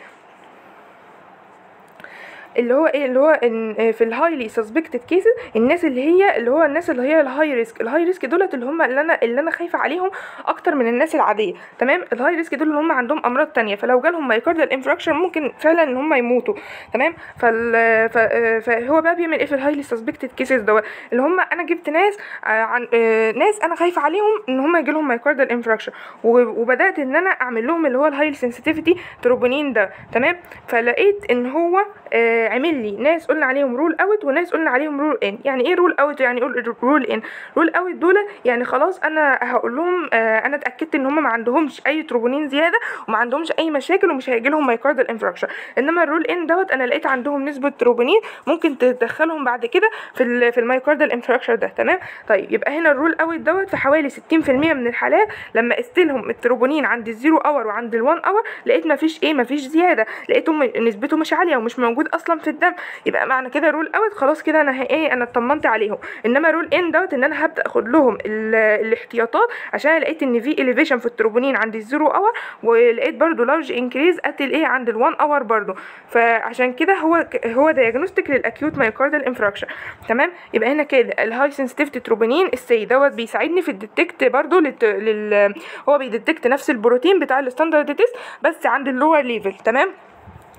اللي هو ايه اللي هو ان في الهايلي سسبكتد كيسز الناس اللي هي اللي هو الناس اللي هي الهاي ريسك الهاي ريسك دولت اللي هم اللي انا اللي انا خايفه عليهم اكتر من الناس العاديه تمام الهاي ريسك دول اللي هم عندهم امراض تانية فلو جالهم مايكاردال انفراكشن ممكن فعلا ان هم يموتوا تمام فال ف- فهو بقى بيعمل ايه في الهايلي سسبكتد كيسز دوت اللي هم انا جبت ناس آه، عن آه، ناس انا خايفه عليهم ان هم يجي لهم مايكاردال انفراكشن وبدات ان انا اعمل لهم اللي هو الهايلي سنسيتيفيتي تروبونين ده تمام فلقيت ان هو آه، عمل لي ناس قلنا عليهم رول اوت وناس قلنا عليهم رول ان يعني ايه رول اوت يعني ايه رول ان رول اوت دول يعني خلاص انا هقول لهم آه، انا اتاكدت ان هم ما عندهمش اي تروبونين زياده وما عندهمش اي مشاكل ومش هيجي لهم مايكاردال انفراكشن انما الرول ان دوت انا لقيت عندهم نسبه تروبونين ممكن تدخلهم بعد كده في ال في المايكاردال انفراكشن ده تمام طيب يبقى هنا الرول اوت دوت في حوالي 60% من الحالات لما قست لهم التروبونين عند الزيرو اور وعند الوان اور لقيت مفيش ايه مفيش زياده لقيتهم نسبته مش عاليه ومش موجود اصلا في الدم يبقى معنى كده رول اوت خلاص كده انا ايه انا اطمنت عليهم انما رول ان دوت ان انا هبدا اخد لهم ال- الاحتياطات عشان أنا لقيت ان في اليفيشن في التروبونين عند الزيرو اور ولقيت برضو لارج انكريز قتل ايه عند الوان اور برضو فعشان كده هو هو دايجنوستيك للاكيوت مايوكاردال انفراكشن تمام يبقى هنا كده الهاي سنسيتيفيتي تروبونين السي دوت بيساعدني في الديتكت برضو للت... لل هو بيديتكت نفس البروتين بتاع الستاندرد تيست بس عند اللور ليفل تمام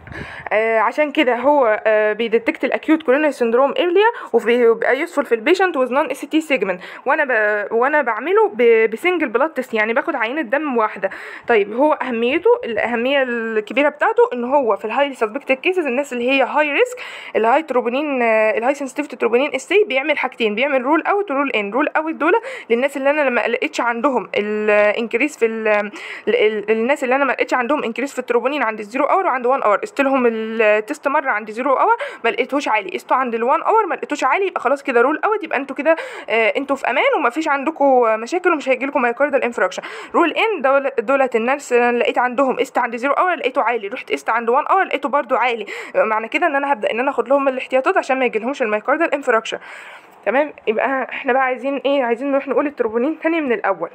آه عشان كده هو آه بيديتكت الاكيوت كوروناري سندروم ايرليا وبيبقى يوسفول في البيشنت وذ نون اس تي سيجمنت وانا ب... وانا بعمله ب... بسنجل بلاد تيست يعني باخد عينه دم واحده طيب هو اهميته الاهميه الكبيره بتاعته ان هو في الهايلي سسبكتد كيسز الناس اللي هي هاي ريسك الهاي تروبونين آه الهاي سنسيتيفيتي تروبونين اس اي بيعمل حاجتين بيعمل رول اوت ورول ان رول اوت دول للناس اللي انا لما لقيتش عندهم الانكريس في ال... ال... الناس اللي انا ما لقيتش عندهم انكريس في التروبونين عند الزيرو اور وعند 1 اور قست لهم التست مره عند زيرو اور ما لقيتهوش عالي قسته عند ال1 اور ما لقيتوش عالي يبقى خلاص كده رول اوت يبقى انتوا كده آه انتوا في امان وما فيش عندكم مشاكل ومش هيجي لكم مايكاردال انفراكشن رول ان دول دولت الناس اللي انا لقيت عندهم قست عند زيرو اور لقيته عالي رحت قست عند 1 اور لقيته برده عالي معنى كده ان انا هبدا ان انا اخد لهم الاحتياطات عشان ما يجيلهمش المايكاردال انفراكشن تمام يبقى احنا بقى عايزين ايه عايزين نروح نقول التروبونين تاني من الاول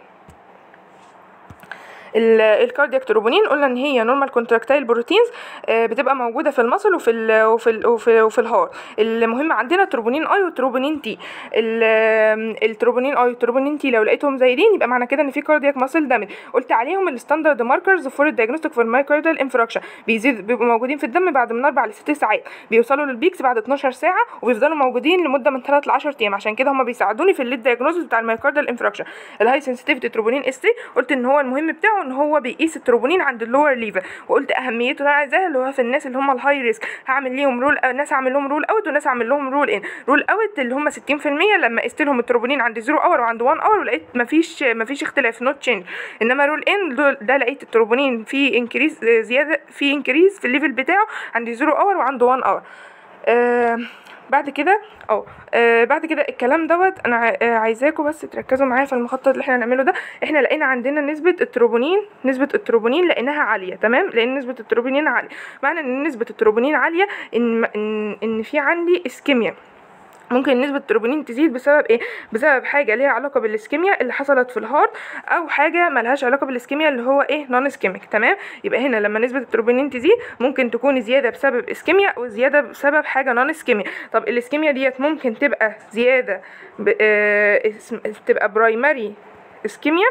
الكاردياك تروبونين قلنا ان هي نورمال كونتراكتايل بروتينز بتبقى موجوده في المصل وفي ال وفي ال وفي, وفي الهار المهم عندنا تروبونين اي وتروبونين تي التروبونين اي والتروبونين تي لو لقيتهم زايدين يبقى معنى كده ان في كاردياك ماسل دامج قلت عليهم الستاندرد ماركرز فور الدايجنوستيك فور المايكاردال انفراكشن بيزيد بيبقوا موجودين في الدم بعد من 4 ل 6 ساعات بيوصلوا للبيكس بعد 12 ساعه وبيفضلوا موجودين لمده من 3 ل 10 ايام عشان كده هم بيساعدوني في الليد دايجنوستس بتاع المايكاردال انفراكشن الهاي سنسيتيفيتي تروبونين اس قلت ان هو المهم بتاعه ان هو بيقيس التروبونين عند اللور ليفل وقلت اهميته اللي انا عايزاها اللي هو في الناس اللي هم الهاي ريسك هعمل ليهم رول ناس هعمل لهم رول اوت وناس هعمل لهم رول ان رول اوت اللي هم 60% لما قست لهم التروبونين عند 0 اور وعند 1 اور ولقيت مفيش مفيش اختلاف نوت تشينج انما رول ان ده لقيت التروبونين في انكريز زياده في انكريز في الليفل بتاعه عند 0 اور وعند 1 اور آه بعد كده اه آه بعد كده الكلام دوت انا آه عايزاكم بس تركزوا معايا في المخطط اللي احنا هنعمله ده احنا لقينا عندنا نسبه التروبونين نسبه التروبونين لقيناها عاليه تمام لان نسبه التروبونين عاليه معنى ان نسبه التروبونين عاليه ان ان, إن في عندي اسكيميا ممكن نسبة التروبونين تزيد بسبب ايه؟ بسبب حاجة ليها علاقة بالاسكيميا اللي حصلت في الهارت او حاجة ملهاش علاقة بالاسكيميا اللي هو ايه نون اسكيميك تمام؟ يبقى هنا لما نسبة التروبونين تزيد ممكن تكون زيادة بسبب اسكيميا او زيادة بسبب حاجة نون اسكيميا طب الاسكيميا ديت ممكن تبقى زيادة ب... آه... تبقى برايمري اسكيميا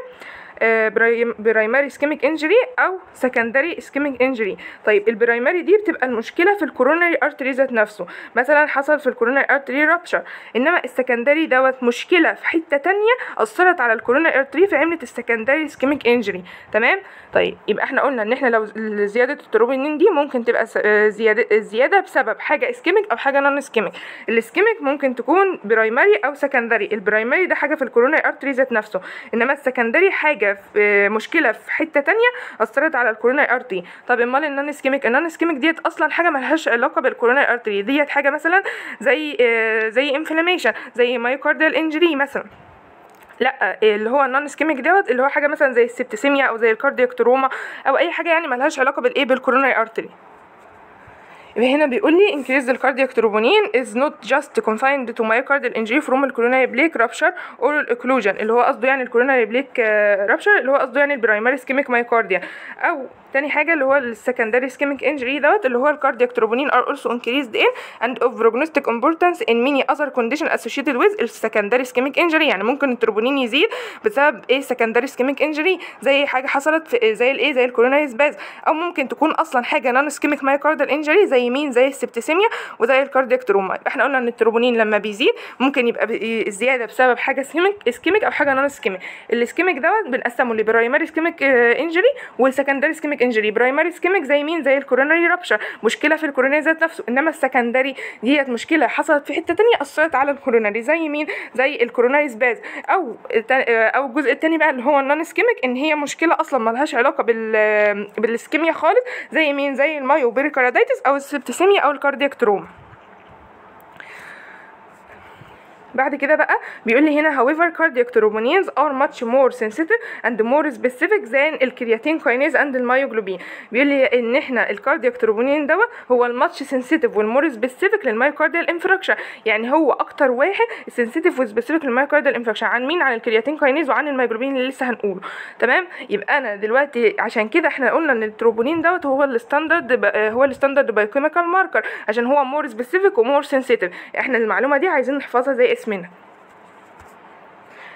برايمري اسكيميك انجري او سكندري اسكيميك انجري طيب البرايمري دي بتبقى المشكله في الكوروناري ارتري ذات نفسه مثلا حصل في الكوروناري ارتري رابشر انما السكندري دوت مشكله في حته تانية اثرت على الكوروناري ارتري فعملت السكندري اسكيميك انجري تمام طيب يبقى احنا قلنا ان احنا لو زياده التروبونين دي ممكن تبقى زياده زياده بسبب حاجه اسكيميك او حاجه نون اسكيميك الاسكيميك ممكن تكون برايمري او سكندري البرايمري ده حاجه في الكوروناري ارتري ذات نفسه انما السكندري حاجه في مشكله في حته تانية اثرت على الكوروناري ارتري طب امال النون اسكيميك النون اسكيميك ديت اصلا حاجه ملهاش علاقه بالكوروناري ارتري ديت حاجه مثلا زي زي انفلاميشن زي مايوكارديال انجري مثلا لا اللي هو النون اسكيميك دوت اللي هو حاجه مثلا زي السبتسيميا او زي الكاردياك تروما او اي حاجه يعني ملهاش علاقه بالايه بالكوروناري ارتري يبقى هنا بيقول لي increase the cardiac troponin is not just confined to myocardial injury from the coronary plaque rupture or occlusion اللي هو قصده يعني الكوروناري بليك rupture اللي هو قصده يعني البرايمري اسكيميك مايوكارديا او تاني حاجة اللي هو السكندري اسكيميك انجري دوت اللي هو الكاردياك تروبونين are also increased in and of prognostic importance in many other condition associated with السكندري اسكيميك انجري يعني ممكن التروبونين يزيد بسبب ايه سكندري اسكيميك انجري زي حاجة حصلت في زي الايه زي الكوروناري سباز او ممكن تكون اصلا حاجة نون اسكيميك مايوكاردال انجري زي مين زي السبتسيميا وزي الكاردياك تروما احنا قلنا ان التروبونين لما بيزيد ممكن يبقى زيادة بسبب حاجة اسكيميك اسكيميك او حاجة نون اسكيميك الاسكيميك دوت بنقسمه لبرايمري اسكيميك انجري والسكندري اسكيميك انجري برايمري اسكيميك زي مين زي الكوروناري رابشر مشكله في الكوروناري ذات نفسه انما السكندري ديت مشكله حصلت في حته تانية اثرت على الكوروناري زي مين زي الكوروناري سباز او او الجزء التاني بقى اللي هو النون اسكيميك ان هي مشكله اصلا ملهاش علاقه بال بالاسكيميا خالص زي مين زي المايو بيريكاردايتس او السبتسيميا او الكاردياك تروما بعد كده بقى بيقول لي هنا however cardiac troponins are much more sensitive and more specific than الكرياتين كاينيز and المايوجلوبين بيقول لي ان احنا الكاردياك تروبونين دوت هو الماتش سنسيتيف والمور سبيسيفيك للمايوكارديال انفراكشن يعني هو اكتر واحد سنسيتيف وسبيسيفيك للمايوكارديال انفراكشن عن مين عن الكرياتين كاينيز وعن المايوجلوبين اللي لسه هنقوله تمام يبقى انا دلوقتي عشان كده احنا قلنا ان التروبونين دوت هو الستاندرد هو الستاندرد بايوكيميكال ماركر عشان هو مور سبيسيفيك ومور سنسيتيف احنا المعلومه دي عايزين نحفظها زي اسمنا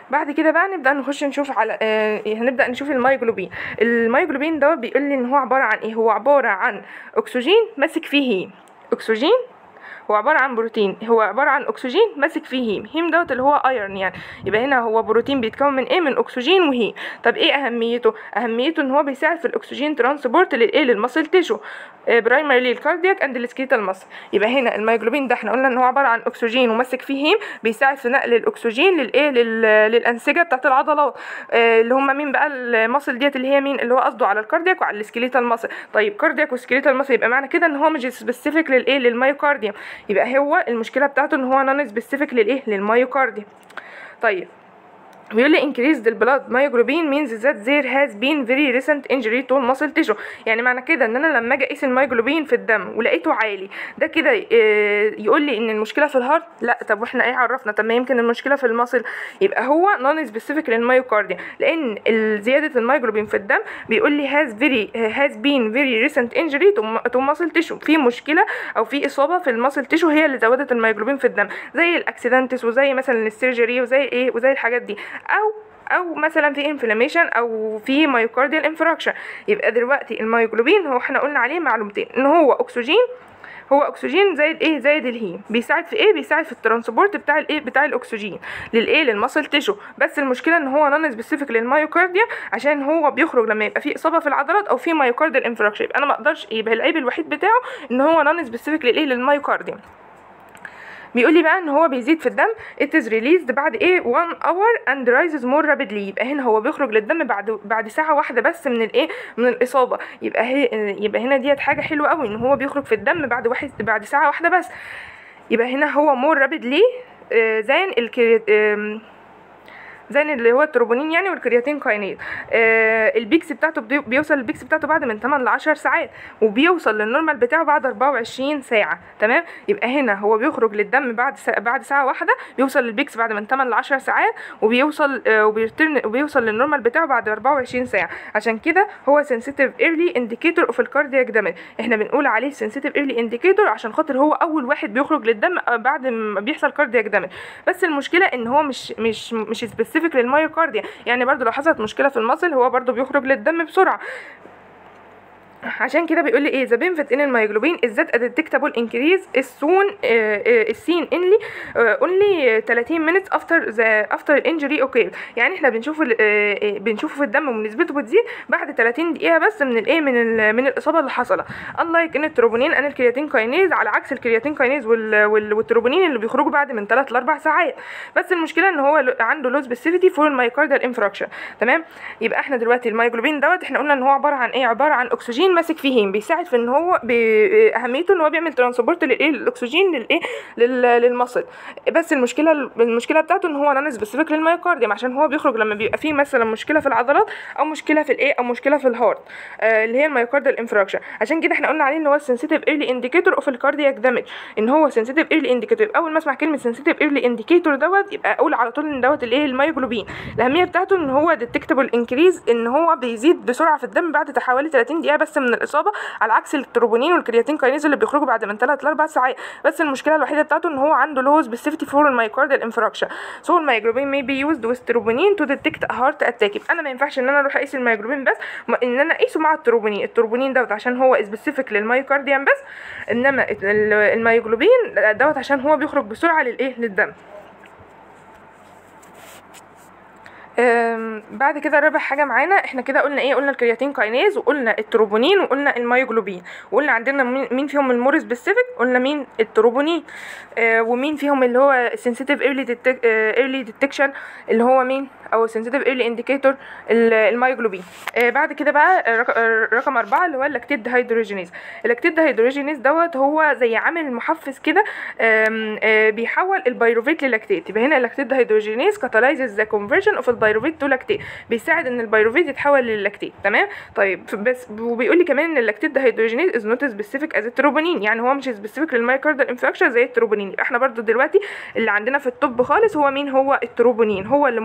بعد كده بقى نبدا نخش نشوف على آه هنبدا نشوف المايجلوبين المايجلوبين دوت بيقول لي ان هو عباره عن ايه هو عباره عن اكسجين ماسك فيه هيم اكسجين هو عبارة عن بروتين هو عبارة عن أكسجين ماسك فيه هيم هيم دوت اللي هو ايرون يعني يبقى هنا هو بروتين بيتكون من ايه من أكسجين وهيم طب ايه أهميته أهميته ان هو بيساعد في الأكسجين ترانسبورت للايه للمصل تيشو برايمرلي الكاردياك اند السكيتال ماسل يبقى هنا المايجلوبين ده احنا قلنا ان هو عبارة عن أكسجين وماسك فيه هيم بيساعد في نقل الأكسجين للايه لل... للأنسجة بتاعت العضلات آه اللي هم مين بقى المصل ديت اللي هي مين اللي هو قصده على الكاردياك وعلى السكيليتال ماسل طيب كاردياك وسكيليتال ماسل يبقى معنى كده ان هو مش سبيسيفيك للايه للمايوكارديوم يبقى هو المشكله بتاعته ان هو نون سبيسيفيك للايه للمايوكارديوم طيب بيقول لي increase the blood myoglobin means that there has been very recent injury to muscle tissue يعني معنى كده ان انا لما اجي اقيس المايجلوبين في الدم ولقيته عالي ده كده يقول لي ان المشكله في الهارت لا طب واحنا ايه عرفنا طب ما يمكن المشكله في المصل يبقى هو نون سبيسيفيك للمايوكارديا لان زياده المايجلوبين في الدم بيقول لي has very has been very recent injury to, to muscle tissue في مشكله او في اصابه في المصل تيشو هي اللي زودت المايجلوبين في الدم زي الاكسيدنتس وزي مثلا السيرجري وزي ايه وزي الحاجات دي او او مثلا في انفلاميشن او في مايوكارديال انفراكشن يبقى دلوقتي المايوجلوبين هو احنا قلنا عليه معلومتين ان هو اكسجين هو اكسجين زائد ايه زائد الهيم بيساعد في ايه بيساعد في الترانسبورت بتاع الايه بتاع الاكسجين للايه للمصل تيشو بس المشكله ان هو نون سبيسيفيك للمايوكارديا عشان هو بيخرج لما يبقى في اصابه في العضلات او في مايوكارديال انفراكشن يبقى انا ما اقدرش يبقى العيب الوحيد بتاعه ان هو نون سبيسيفيك للايه للمايوكارديا بيقول لي بقى ان هو بيزيد في الدم it is released بعد ايه 1 hour and rises more rapidly يبقى هنا هو بيخرج للدم بعد بعد ساعه واحده بس من الايه من الاصابه يبقى هي يبقى هنا ديت حاجه حلوه قوي ان هو بيخرج في الدم بعد واحد بعد ساعه واحده بس يبقى هنا هو more rapidly زين الكريات زي اللي هو التروبونين يعني والكرياتين كاينيز آه البيكس بتاعته بيوصل البيكس بتاعته بعد من 8 ل 10 ساعات وبيوصل للنورمال بتاعه بعد 24 ساعه تمام يبقى هنا هو بيخرج للدم بعد سا... بعد ساعه واحده بيوصل للبيكس بعد من 8 ل 10 ساعات وبيوصل آه وبيرترن وبيوصل للنورمال بتاعه بعد 24 ساعه عشان كده هو سنسيتيف ايرلي انديكيتور اوف الكاردياك دامج احنا بنقول عليه سنسيتيف ايرلي انديكيتور عشان خاطر هو اول واحد بيخرج للدم بعد ما بيحصل كاردياك دامج بس المشكله ان هو مش مش مش سبيسيفيك للمايوكارديا يعني برضو لو حصلت مشكله في المصل هو برضو بيخرج للدم بسرعه عشان كده بيقول لي ايه ذا بنفيت ان المايجلوبين از ذات ديتكتابل انكريز از سون السين انلي اونلي 30 minutes افتر ذا افتر الانجري اوكي يعني احنا بنشوف بنشوفه في الدم ونسبته بتزيد بعد 30 دقيقه بس من الايه من ال من الاصابه اللي حصلت unlike ان التروبونين ان الكرياتين كاينيز على عكس الكرياتين كاينيز وال والتروبونين اللي بيخرجوا بعد من 3 ل 4 ساعات بس المشكله ان هو عنده لو سبيسيفيتي فور المايوكاردال انفراكشن تمام يبقى احنا دلوقتي المايجلوبين دوت احنا قلنا ان هو عباره عن ايه عباره عن اكسجين ماسك فيه هيم بيساعد في ان هو باهميته ان هو بيعمل ترانسبورت للايه الاكسجين للايه للمصل بس المشكله المشكله بتاعته ان هو نون سبيسيفيك للمايوكارديوم عشان هو بيخرج لما بيبقى فيه مثلا مشكله في العضلات او مشكله في الايه او مشكله في الهارت آه اللي هي المايوكارديال انفراكشن عشان كده احنا قلنا عليه ان هو سنسيتيف ايرلي انديكيتور اوف الكاردياك دامج ان هو سنسيتيف ايرلي انديكيتور اول ما اسمع كلمه سنسيتيف ايرلي انديكيتور دوت يبقى اقول على طول ان دوت الايه المايوجلوبين الاهميه بتاعته ان هو ديتكتبل انكريز ان هو بيزيد بسرعه في الدم بعد حوالي 30 دقيقه بس من الاصابه على عكس التروبونين والكرياتين كاينيز اللي بيخرجوا بعد من 3 ل 4 ساعات بس المشكله الوحيده بتاعته ان هو عنده لو سبيسيفيتي فور المايوكاردال انفراكشن سو المايجلوبين may be used with تروبونين تو ديتكت هارت اتاك يبقى انا ما ينفعش ان انا اروح اقيس المايجلوبين بس ان انا اقيسه مع التروبونين التروبونين دوت عشان هو سبيسيفيك للمايوكارديان بس انما المايجلوبين دوت عشان هو بيخرج بسرعه للايه للدم بعد كده رابع حاجه معانا احنا كده قلنا ايه قلنا الكرياتين كاينيز وقلنا التروبونين وقلنا المايوجلوبين وقلنا عندنا مين فيهم المور سبيسيفيك قلنا مين التروبونين آه ومين فيهم اللي هو سنسيتيف ايرلي ايرلي ديتكشن اللي هو مين او سنسيتيف ايرلي انديكيتور المايوجلوبين آه بعد كده بقى رقم أربعة اللي هو اللاكتيد هيدروجينيز اللاكتيد هيدروجينيز دوت هو زي عامل محفز كده بيحول البيروفيت للاكتيت يبقى هنا اللاكتيد هيدروجينيز كاتالايزز ذا كونفرجن اوف البيروفيت تو لاكتيت بيساعد ان البيروفيت يتحول للاكتيت تمام طيب بس وبيقول لي كمان ان اللاكتيد هيدروجينيز از نوت سبيسيفيك از التروبونين يعني هو مش سبيسيفيك للمايكاردال انفكشن زي التروبونين يبقى احنا برضو دلوقتي اللي عندنا في الطب خالص هو مين هو التروبونين هو اللي مور سبيسيفيك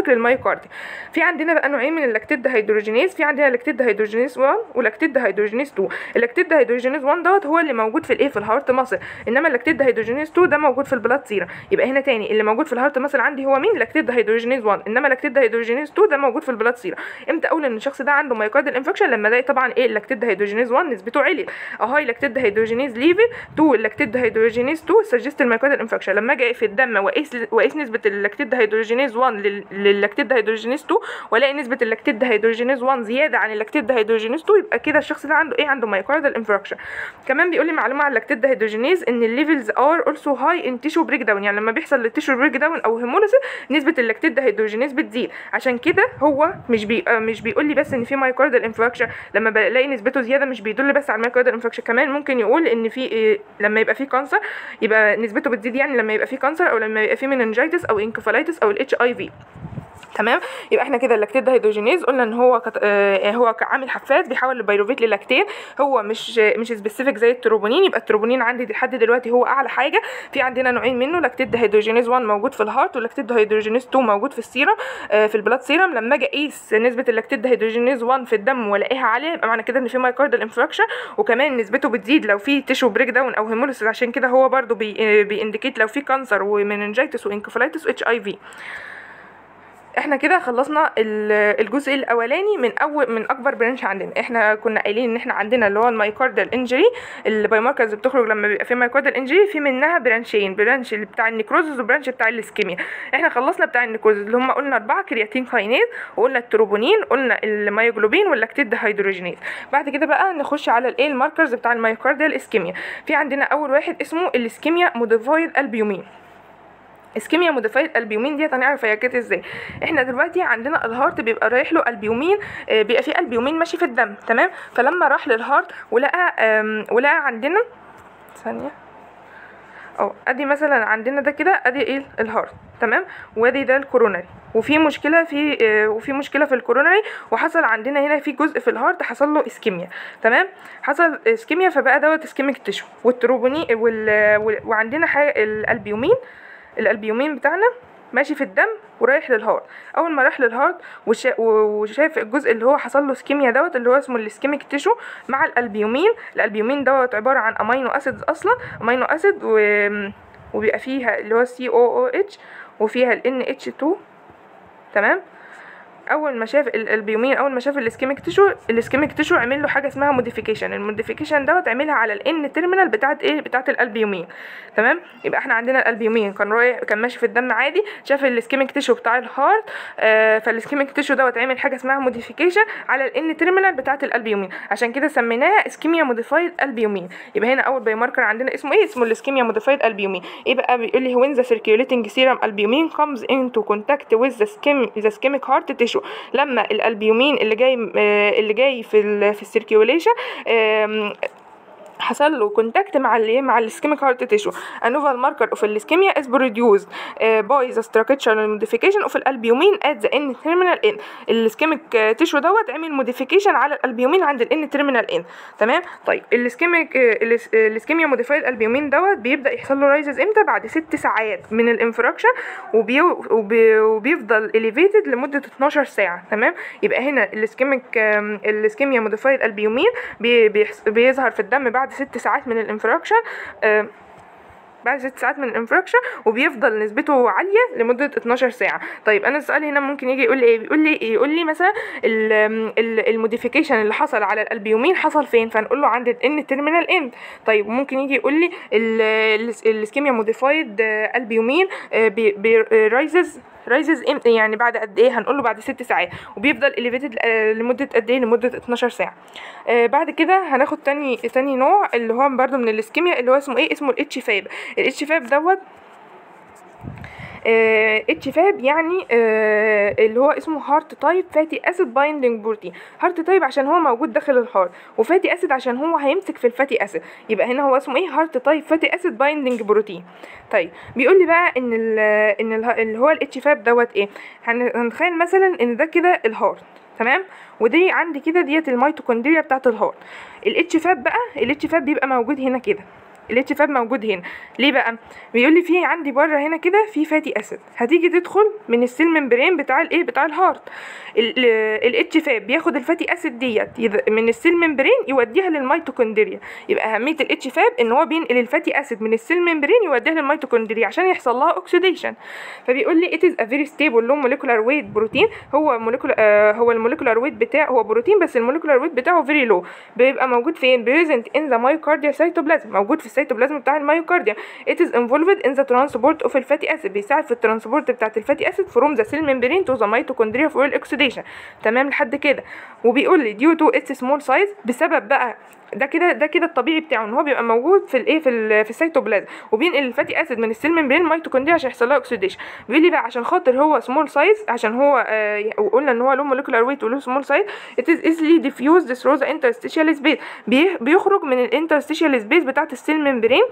انترنسك للمايوكارديا في عندنا بقى نوعين من اللاكتيد هيدروجينيز في عندنا لاكتيد هيدروجينيز 1 ولاكتيد هيدروجينيز 2 اللاكتيد هيدروجينيز 1 دوت هو اللي موجود في الايه في الهارت ماسل انما اللاكتيد هيدروجينيز 2 ده موجود في البلاد سيرم يبقى هنا تاني اللي موجود في الهارت ماسل عندي هو مين لاكتيد هيدروجينيز 1 انما لاكتيد هيدروجينيز 2 ده موجود في البلاد سيرم امتى اقول ان الشخص ده عنده مايوكارديال انفكشن لما الاقي طبعا ايه اللاكتيد هيدروجينيز 1 نسبته عليت اهاي لاكتيد هيدروجينيز ليفل 2 اللاكتيد هيدروجينيز 2 سجست المايوكارديال انفكشن لما اجي في الدم واقيس واقيس نسبه اللاكتيد هيدروجينيز 1 لل- للاكتيد هيدروجينيز 2 والاقي نسبه اللاكتيد هيدروجينيز 1 زياده عن اللاكتيد هيدروجينيز 2 يبقى كده الشخص ده عنده ايه عنده مايوكارديال انفكشن كمان بيقول لي معلومه عن اللاكتيد هيدروجينيز ان الليفلز ار اولسو هاي ان تيشو بريك داون يعني لما بيحصل للتيشو بريك داون او هيموليسيس نسبه اللاكتيد هيدروجينيز بتزيد عشان كده هو مش بي آه مش بيقول لي بس ان في مايوكارديال انفكشن لما بلاقي نسبته زياده مش بيدل بس على المايوكارديال انفكشن كمان ممكن يقول ان في إيه لما يبقى في كانسر يبقى نسبته بتزيد يعني لما يبقى في كانسر او لما يبقى في مننجايتس او انكفالايتس او الاتش اي في تمام يبقى احنا كده اللاكتيد هيدروجينيز قلنا ان هو كت... آه هو كعامل حفاز بيحول البيروفيت للاكتين هو مش مش سبيسيفيك زي التروبونين يبقى التروبونين عندي لحد دلوقتي هو اعلى حاجه في عندنا نوعين منه لاكتيد هيدروجينيز 1 موجود في الهارت ولاكتيد هيدروجينيز 2 موجود في السيرم آه في البلاد سيرم لما اجي اقيس نسبه اللاكتيد هيدروجينيز 1 في الدم والاقيها عاليه يبقى معنى كده ان في مايكاردال انفراكشن وكمان نسبته بتزيد لو في تيشو بريك داون او هيموليسيس عشان كده هو برده بي... آه بينديكيت لو في كانسر ومننجيتس وانكفالايتس واتش اي في احنا كده خلصنا ال- الجزء الاولاني من اول من اكبر برانش عندنا احنا كنا قايلين ان احنا عندنا اللي هو المايكاردال انجري البايوماركرز اللي بتخرج لما بيبقى في مايكاردال انجري في منها برانشين برانش اللي بتاع النيكروزز وبرانش بتاع الاسكيميا احنا خلصنا بتاع النيكروزز اللي هم قلنا اربعه كرياتين كاينيز وقلنا التروبونين قلنا المايوجلوبين واللاكتيد هيدروجينيز بعد كده بقى نخش على الايه الماركرز بتاع المايكاردال اسكيميا في عندنا اول واحد اسمه الاسكيميا موديفايد البيومين اسكيميا موديفايد البيومين ديت هنعرف هي جت ازاي احنا دلوقتي عندنا الهارت بيبقى رايح له البيومين آه، بيبقى فيه البيومين ماشي في الدم تمام فلما راح للهارت ولقى آم، ولقى عندنا ثانيه اه ادي مثلا عندنا ده كده ادي ايه الهارت تمام وادي ده الكوروناري وفي مشكله في آه، وفي مشكله في الكوروناري وحصل عندنا هنا في جزء في الهارت حصل له اسكيميا تمام حصل اسكيميا فبقى دوت اسكيميك تيشو والتروبوني وال... وال- وعندنا حاجه الالبيومين الالبيومين بتاعنا ماشي في الدم ورايح للهارت اول ما راح للهارت وشا... وشاف الجزء اللي هو حصل له اسكيميا دوت اللي هو اسمه الاسكيميك تيشو مع الالبيومين الالبيومين دوت عباره عن امينو اسيد اصلا امينو اسيد و... وبيبقى فيها اللي هو سي او او اتش وفيها ال ان اتش 2 تمام اول ما شاف ال- البيومين اول ما شاف الاسكيميك تيشو الاسكيميك تيشو عمل له حاجه اسمها موديفيكيشن الموديفيكيشن دوت عملها على الان تيرمينال بتاعت ايه بتاعت الالبيومين تمام يبقى احنا عندنا الالبيومين كان رايح كان ماشي في الدم عادي شاف الاسكيميك تيشو بتاع الهارت آه فالاسكيميك تيشو دوت عمل حاجه اسمها موديفيكيشن على الان تيرمينال بتاعت الالبيومين عشان كده سميناها اسكيميا موديفايد البيومين يبقى هنا اول بايماركر عندنا اسمه ايه اسمه الاسكيميا موديفايد البيومين ايه بقى بيقول لي when the circulating serum albumin comes into contact with the skim the ischemic heart tissue لما الالبيومين اللي جاي آه، اللي جاي في ال في السيركيوليشن حصل له كونتاكت مع الايه مع الاسكيميك هارت تيشو انوفال ماركر اوف الاسكيميا از بروديوسد باي ذا ستراكشر موديفيكيشن اوف الالبيومين ات ذا ان تيرمينال ان الاسكيميك تيشو دوت عمل موديفيكيشن على الالبيومين عند الان تيرمينال ان تمام طيب الاسكيميك الاسكيميا موديفايد البيومين دوت بيبدا يحصل له رايزز امتى بعد ست ساعات من الانفراكشن وبي وبي وبيفضل اليفيتد لمده 12 ساعه تمام يبقى هنا الاسكيميك الاسكيميا موديفايد البيومين بي بيحس- بيظهر في الدم بعد ست ساعات من الانفراكشن آم، بعد ست ساعات من الانفراكشن وبيفضل نسبته عاليه لمده 12 ساعه طيب انا السؤال هنا ممكن يجي يقول لي ايه بيقول لي يقول لي مثلا الموديفيكيشن اللي حصل على الالبيومين حصل فين فنقول له عند الان تيرمينال اند طيب ممكن يجي يقول لي الاسكيميا موديفايد البيومين رايزز رايزز امتى يعني بعد قد ايه هنقول له بعد ست ساعات وبيفضل اليفيتد لمده قد ايه لمده 12 ساعه آه بعد كده هناخد تاني تاني نوع اللي هو برضو من الاسكيميا اللي هو اسمه ايه اسمه الاتش فاب الاتش فاب دوت اتش فاب يعني آه اللي هو اسمه هارت تايب فاتي اسيد بايندنج بروتين هارت تايب عشان هو موجود داخل الهارت وفاتي اسيد عشان هو هيمسك في الفاتي اسيد يبقى هنا هو اسمه ايه هارت تايب فاتي اسيد بايندنج بروتين طيب بيقول لي بقى ان ال ان ال اللي هو الاتش فاب دوت ايه هن- هنتخيل مثلا ان ده كده الهارت تمام ودي عندي كده ديت الميتوكوندريا بتاعت الهارت الاتش فاب بقى الاتش فاب بيبقى موجود هنا كده الاتش فاب موجود هنا ليه بقى بيقول لي في عندي بره هنا كده في فاتي اسيد هتيجي تدخل من السيل ممبرين بتاع الايه بتاع الهارت الاتش فاب بياخد الفاتي اسيد ديت يذ- من السيل ممبرين يوديها للميتوكوندريا يبقى اهميه الاتش فاب ان هو بينقل الفاتي اسيد من السيل ممبرين يوديها للميتوكوندريا عشان يحصل لها اوكسيديشن فبيقول لي it is a very stable low molecular weight بروتين هو موليكولا آه هو الموليكولار ويت بتاعه هو بروتين بس الموليكولار ويت بتاعه very low بيبقى موجود فين present in the myocardial cytoplasm موجود في السيتوبلازم بتاع الميوكارديوم it is involved in the transport of الفاتي اسيد بيساعد في الترانسبورت بتاعت الفاتي اسيد from the cell membrane to the mitochondria for oxidation تمام لحد كده وبيقول لي due to its small size بسبب بقى ده كده ده كده الطبيعي بتاعه ان هو بيبقى موجود في الايه في ال- في السيتوبلازم وبينقل الفاتي اسيد من السيل ممبرين الميتوكوندريا عشان يحصل لها اوكسيديشن بيقول لي بقى عشان خاطر هو سمول سايز عشان هو آه وقلنا ان هو له موليكولار ويت وله سمول سايز it is easily diffused through the interstitial space بي- بيخرج من الانترستيشال سبيس بتاعت السيل ممبرين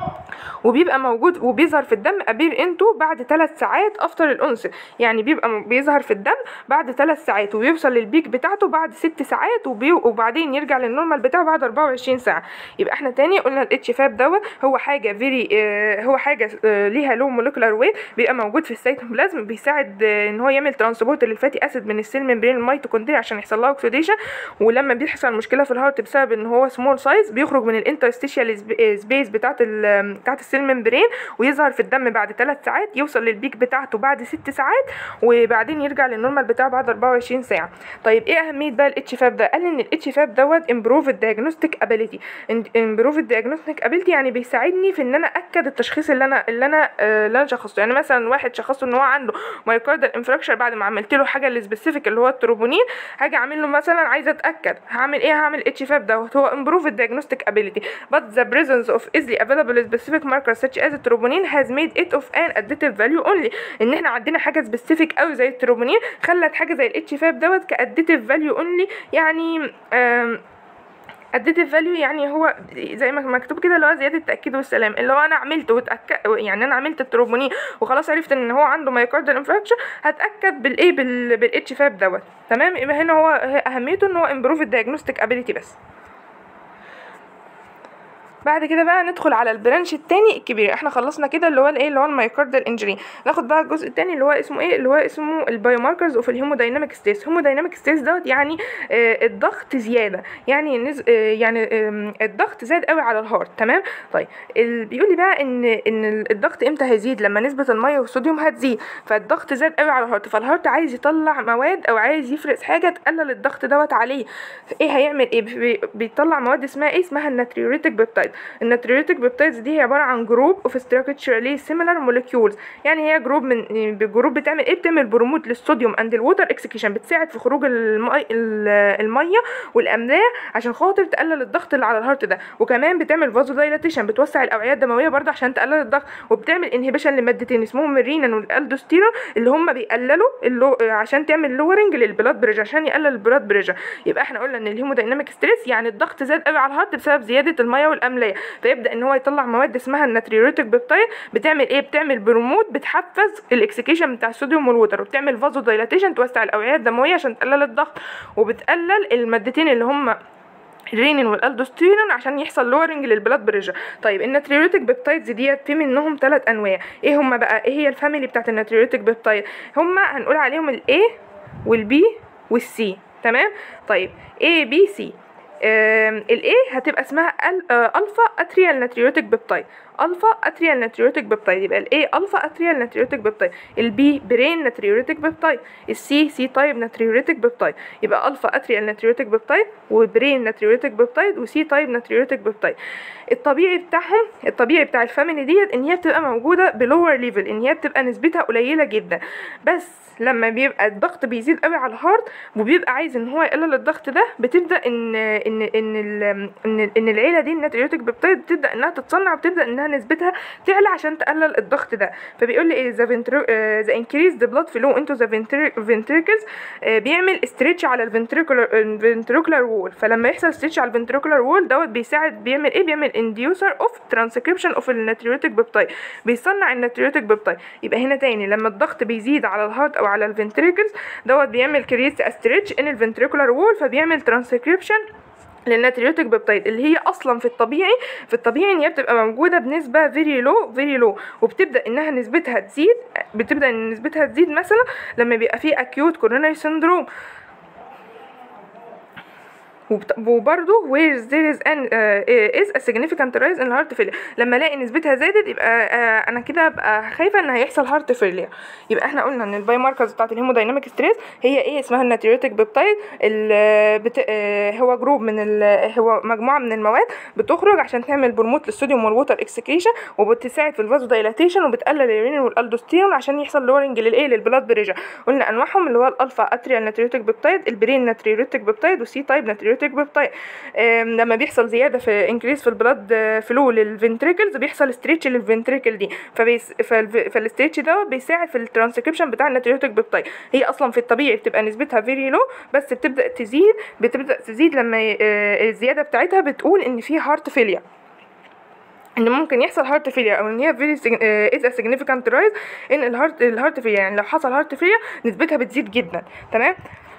وبيبقى موجود وبيظهر في الدم ابير انتو بعد ثلاث ساعات افتر الانس يعني بيبقى م- بيظهر في الدم بعد ثلاث ساعات وبيوصل للبيك بتاعته بعد ست ساعات وبي وبعدين يرجع للنورمال بتاعه بعد 24 ساعه يبقى احنا تاني قلنا الاتش فاب دوت هو حاجه فيري اه هو حاجه اه ليها لو موليكولار ويت بيبقى موجود في السيتوبلازم بيساعد اه ان هو يعمل ترانسبورت للفاتي اسيد من السيل ممبرين الميتوكوندريا عشان يحصل لها اوكسيديشن ولما بيحصل مشكله في الهارت بسبب ان هو سمول سايز بيخرج من الانترستيشال سبيس بتاعت ال بتاعت السيل ممبرين ويظهر في الدم بعد 3 ساعات يوصل للبيك بتاعته بعد 6 ساعات وبعدين يرجع للنورمال بتاعه بعد 24 ساعه طيب ايه اهميه بقى الاتش فاب ده قال ان الاتش فاب دوت امبروف الدايجنوستيك ابيليتي امبروف الدايجنوستيك ابيليتي يعني بيساعدني في ان انا اكد التشخيص اللي انا اللي انا آه اللي انا شخصته يعني مثلا واحد شخصته ان هو عنده مايوكاردال انفراكشر بعد ما عملت له حاجه السبيسيفيك اللي هو التروبونين هاجي اعمل له مثلا عايزه اتاكد هعمل ايه هعمل اتش فاب دوت هو امبروف الدايجنوستيك ابيليتي but the presence of easily available specific markers such as التروبونين has made it of an additive value only ان احنا عندنا حاجه سبيسيفيك قوي زي التروبونين خلت حاجه زي الاتش فاب دوت كاديتيف فاليو اونلي يعني آم اديتيف فاليو يعني هو زي ما مكتوب كده اللي هو زياده التاكيد والسلام اللي هو انا عملت وتأكد يعني انا عملت التروبونين وخلاص عرفت ان هو عنده مايوكاردال انفراكشن هتاكد بالايه بال بالاتش فاب دوت تمام يبقى هنا هو اهميته ان هو امبروف الدايجنوستيك ابيليتي بس بعد كده بقى ندخل على البرانش التاني الكبير احنا خلصنا كده اللي هو الايه اللي هو المايوكاردال انجري ناخد بقى الجزء التاني اللي هو اسمه ايه اللي هو اسمه البايوماركرز اوف الهيمودايناميك ستيس الهيمودايناميك ستيس دوت يعني آه الضغط زياده يعني نز... آه يعني آه الضغط زاد قوي على الهارت تمام طيب ال... بيقول لي بقى ان ان الضغط امتى هيزيد لما نسبه الميه والصوديوم هتزيد فالضغط زاد قوي على الهارت فالهارت عايز يطلع مواد او عايز يفرز حاجه تقلل الضغط دوت عليه ايه هيعمل ايه بي... بيطلع مواد اسمها ايه اسمها الناتريوريتك بيبتايد الناتريوريتك بيبتايدز دي هي عباره عن جروب اوف structurally similar molecules يعني هي جروب من الجروب بتعمل ايه بتعمل بروموت للصوديوم اند الووتر اكسكيشن بتساعد في خروج المي... الميه والاملاح عشان خاطر تقلل الضغط اللي على الهارت ده وكمان بتعمل فازو دايلاتيشن بتوسع الاوعيه الدمويه برضه عشان تقلل الضغط وبتعمل انهبيشن لمادتين اسمهم الرينين والالدوستيرون اللي هم بيقللوا اللو... عشان تعمل لورنج للبلاد بريشر عشان يقلل البلاد بريشر يبقى احنا قلنا ان الهيمودايناميك ستريس يعني الضغط زاد قوي على الهارت بسبب زياده الميه والاملاح فيبدا ان هو يطلع مواد اسمها الناتريوريتك بيبتايد بتعمل ايه بتعمل بروموت بتحفز الاكسكيشن بتاع الصوديوم والوتر وبتعمل فازو دايلاتيشن توسع الاوعيه الدمويه عشان تقلل الضغط وبتقلل المادتين اللي هم الرينين والالدوستيرون عشان يحصل لورنج للبلاد بريشر طيب الناتريوريتك بيبتايدز ديت في منهم ثلاث انواع ايه هم بقى ايه هي الفاميلي بتاعت الناتريوريتك بيبتايد هم هنقول عليهم الاي والبي والسي تمام طيب A B C الاي هتبقى اسمها الفا اتريال ناتريوتيك بيبتايد الفا اتريال ناتريوتيك بيبتايد يبقى الاي الفا اتريال ناتريوتيك بيبتايد البي برين ناتريوتيك بيبتايد السي سي تايب ناتريوتيك بيبتايد يبقى الفا اتريال ناتريوتيك بيبتايد وبرين ناتريوتيك بيبتايد وسي تايب ناتريوتيك بيبتايد الطبيعي بتاعهم الطبيعي بتاع الفاميلي ديت ان هي بتبقى موجوده بلور ليفل ان هي بتبقى نسبتها قليله جدا بس لما بيبقى الضغط بيزيد قوي على الهارت وبيبقى عايز ان هو يقلل الضغط ده بتبدا ان ان ان ان, إن العيله دي الناتريوتيك بيبتايد بتبدا انها تتصنع وبتبدا انها نسبتها تعلى عشان تقلل الضغط ده فبيقول لي ايه ذا انكريز ذا بلاد فلو انتو ذا فنتريكلز بيعمل استريتش على الفنتريكولار الفنتريكولار وول فلما يحصل استريتش على الفنتريكولار وول دوت بيساعد بيعمل ايه بيعمل انديوسر اوف ترانسكريبشن اوف الناتريوتيك بيبتايد بيصنع الناتريوتيك بيبتايد يبقى هنا تاني لما الضغط بيزيد على الهارت او على الفنتريكلز دوت بيعمل كريت استريتش ان الفنتريكولار وول فبيعمل ترانسكريبشن للناتريوتيك بيبتايد اللي هي اصلا في الطبيعي في الطبيعي ان هي بتبقى موجوده بنسبه فيري لو فيري لو وبتبدا انها نسبتها تزيد بتبدا ان نسبتها تزيد مثلا لما بيبقى في اكيوت كوروناري سيندروم وبت- وبرضه where there is an uh, is a significant rise in heart failure لما الاقي نسبتها زادت يبقى uh, انا كده ابقى خايفه ان هيحصل هارت فيلير يبقى احنا قلنا ان الباي ماركرز بتاعت الهيمودايناميك ستريس هي ايه اسمها الناتريوتيك بيبتايد بت... آه، هو جروب من ال... هو مجموعه من المواد بتخرج عشان تعمل برموت للصوديوم والووتر اكسكريشن وبتساعد في الفازو دايلاتيشن وبتقلل اليورين والالدوستيرون عشان يحصل لورنج للايه للبلاد بريشر قلنا انواعهم اللي هو الالفا اتريال ناتريوتيك بيبتايد البرين ناتريوتيك بيبتايد والسي تايب ناتريوتيك بيبتايد آم، لما بيحصل زياده في انكريس في البلاد فلو للفنتريكلز بيحصل ستريتش للفنتريكل دي فبيس فالف- فالستريتش ده بيساعد في الترانسكريبشن بتاع الناتريوتيك بيبتايد هي اصلا في الطبيعي بتبقى نسبتها فيري لو بس بتبدا تزيد بتبدا تزيد لما ي- آه، الزياده بتاعتها بتقول ان في هارت فيلير ان ممكن يحصل هارت فيلير او ان هي فيري از ا significant رايز ان الهارت الهارت فيلير يعني لو حصل هارت فيلير نسبتها بتزيد جدا تمام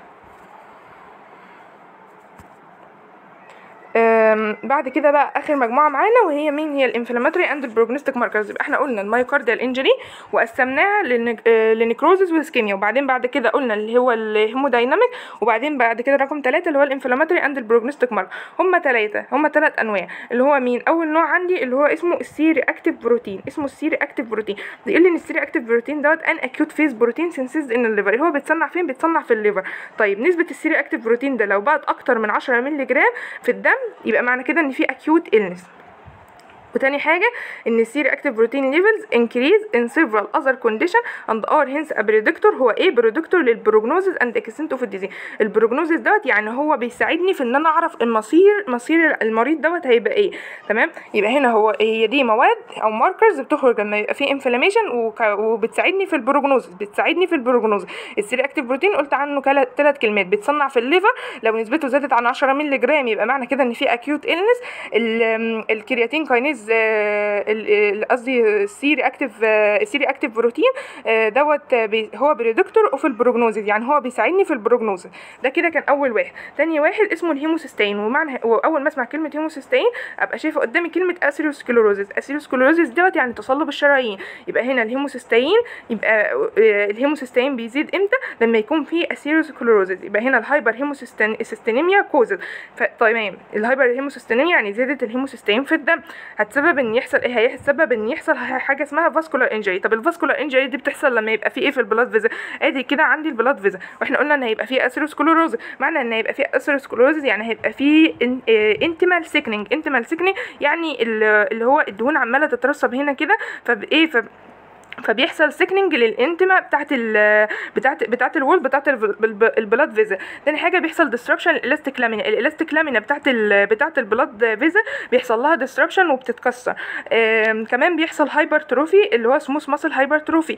أم، بعد كده بقى اخر مجموعه معانا وهي مين هي الانفلاماتوري اند البروجنوستيك ماركرز يبقى احنا قلنا المايوكارديال انجري وقسمناها للنك- آه، لنكروزز واسكيميا وبعدين بعد كده قلنا اللي هو الهيمودايناميك وبعدين بعد كده رقم ثلاثة اللي هو الانفلاماتوري اند البروجنوستيك ماركر هم ثلاثه هم ثلاث انواع اللي هو مين اول نوع عندي اللي هو اسمه السي رياكتيف بروتين اسمه السي رياكتيف بروتين بيقول لي ان السي رياكتيف بروتين دوت ان اكيوت فيز بروتين سينسيز ان الليفر هو بيتصنع فين بيتصنع في الليفر طيب نسبه السي رياكتيف بروتين ده لو بقت اكتر من 10 مللي جرام في الدم يبقى معنى كده ان في acute illness وتاني حاجة ان السي reactive protein levels increase in several other condition and are hence a predictor هو ايه predictor للبروجنوزز and extent of disease البروجنوزز دوت يعني هو بيساعدني في ان انا اعرف المصير مصير المريض دوت هيبقى ايه تمام يبقى هنا هو هي دي مواد او ماركرز بتخرج لما يبقى في انفلاميشن وبتساعدني في البروجنوز بتساعدني في البروجنوز السي reactive protein قلت عنه ثلاث كلمات بيتصنع في الليفر لو نسبته زادت عن 10 مللي جرام يبقى معنى كده ان في acute illness ال- الكرياتين كاينيز آه، ال- ال- قصدي السي رياكتيف السي رياكتيف بروتين آه، دوت آه، بي- هو بريدكتور اوف البروجنوزز يعني هو بيساعدني في البروجنوز ده كده كان اول واحد تاني واحد اسمه الهيموسيستين ومعنى واول ما اسمع كلمه هيموسيستين ابقى شايفه قدامي كلمه اثيروسكلوروزس اثيروسكلوروزس دوت يعني تصلب الشرايين يبقى هنا الهيموسيستين يبقى آه، الهيموسيستين بيزيد امتى لما يكون في اثيروسكلوروزس يبقى هنا الهايبر هيموسيستينيميا كوزز تمام الهايبر هيموسيستينيميا يعني زياده الهيموسيستين في الدم هتسبب ان يحصل ايه هيسبب ان يحصل ح- حاجه اسمها فاسكولار انجري طب الفاسكولار انجري دي بتحصل لما يبقى في ايه في البلاد فيزا ادي كده عندي البلاد فيزا واحنا قلنا ان هيبقى في اثيروسكلوروز معنى ان هيبقى في اثيروسكلوروز يعني هيبقى في انتمال سيكنينج انتمال سيكنينج يعني ال- اللي هو الدهون عماله تترسب هنا كده فايه ف فبيحصل سيكننج للانتما بتاعت ال بتاعت بتاعت الوول بتاعت الب- الب- البلاد فيزا تاني حاجه بيحصل ديستربشن الالاستيك لامينا الالاستيك لامينا بتاعت ال بتاعت البلاد فيزا بيحصل لها ديستربشن وبتتكسر آم، كمان بيحصل هايبرتروفي اللي هو سموث ماسل هايبرتروفي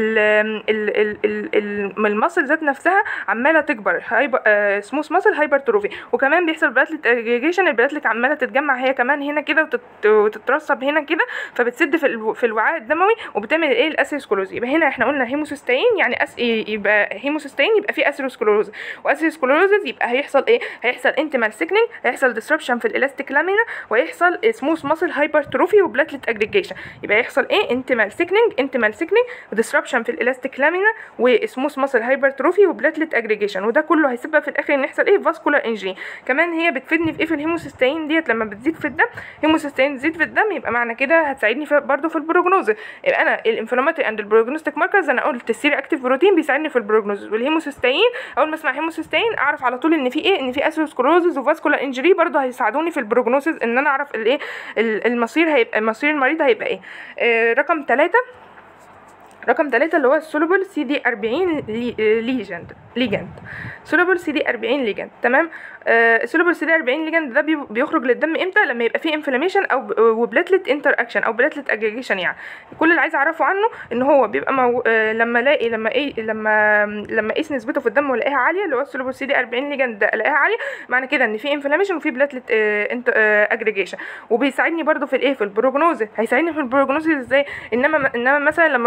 الماسل ذات نفسها عماله تكبر سموث ماسل هايبرتروفي وكمان بيحصل بلاتلت اجريجيشن البلاتلت عماله تتجمع هي كمان هنا كده وتت- وتترسب هنا كده فبتسد في الو- في الوعاء الدموي وبتعمل ايه الاسيروسكلوز يبقى هنا احنا قلنا هيموسيستين يعني أس... يبقى هيموسيستين يبقى في اسيروسكلوز واسيروسكلوز يبقى هيحصل ايه هيحصل انتمال سيكنينج هيحصل ديسربشن في الالاستيك لامينا ويحصل سموث ماسل هايبرتروفي وبلاتلت اجريجيشن يبقى يحصل ايه انتمال سيكنينج انتمال سيكنينج وديسربشن في الالاستيك لامينا وسموث ماسل هايبرتروفي وبلاتلت اجريجيشن وده كله هيسبب في الاخر ان يحصل ايه فاسكولار انجري كمان هي بتفيدني في ايه في الهيموسيستين ديت لما بتزيد في الدم هيموسيستين تزيد في الدم يبقى معنى كده هتساعدني في برضه في البروجنوز يبقى انا الانفلاماتوري اند البروجنوستيك ماركرز انا قلت السيري اكتيف بروتين بيساعدني في البروجنوز والهيموسيستين اول ما اسمع هيموسيستين اعرف على طول ان في ايه ان في اسيروسكلوزز وفاسكولار انجري برضه هيساعدوني في البروجنوسز ان انا اعرف الايه ال- المصير هيبقى مصير المريض هيبقى ايه آه رقم ثلاثة رقم ثلاثة اللي هو السولوبل سي دي 40 ليجند ليجند سولوبل سي دي 40 ليجند تمام آه السولوبل سي دي 40 ليجند ده بي- بيخرج للدم امتى لما يبقى فيه انفلاميشن او ب- وبلاتلت انتر اكشن او بلاتلت اجريجيشن يعني كل اللي عايز اعرفه عنه ان هو بيبقى مو... آه لما الاقي لما ايه لما لما اقيس نسبته في الدم والاقيها عاليه اللي هو السولوبل سي دي 40 ليجند ده الاقيها عاليه معنى كده ان في انفلاميشن وفي بلاتلت آه انت آه اجريجيشن وبيساعدني برده في الايه في البروجنوز هيساعدني في البروجنوز ازاي انما انما مثلا لما رحت قست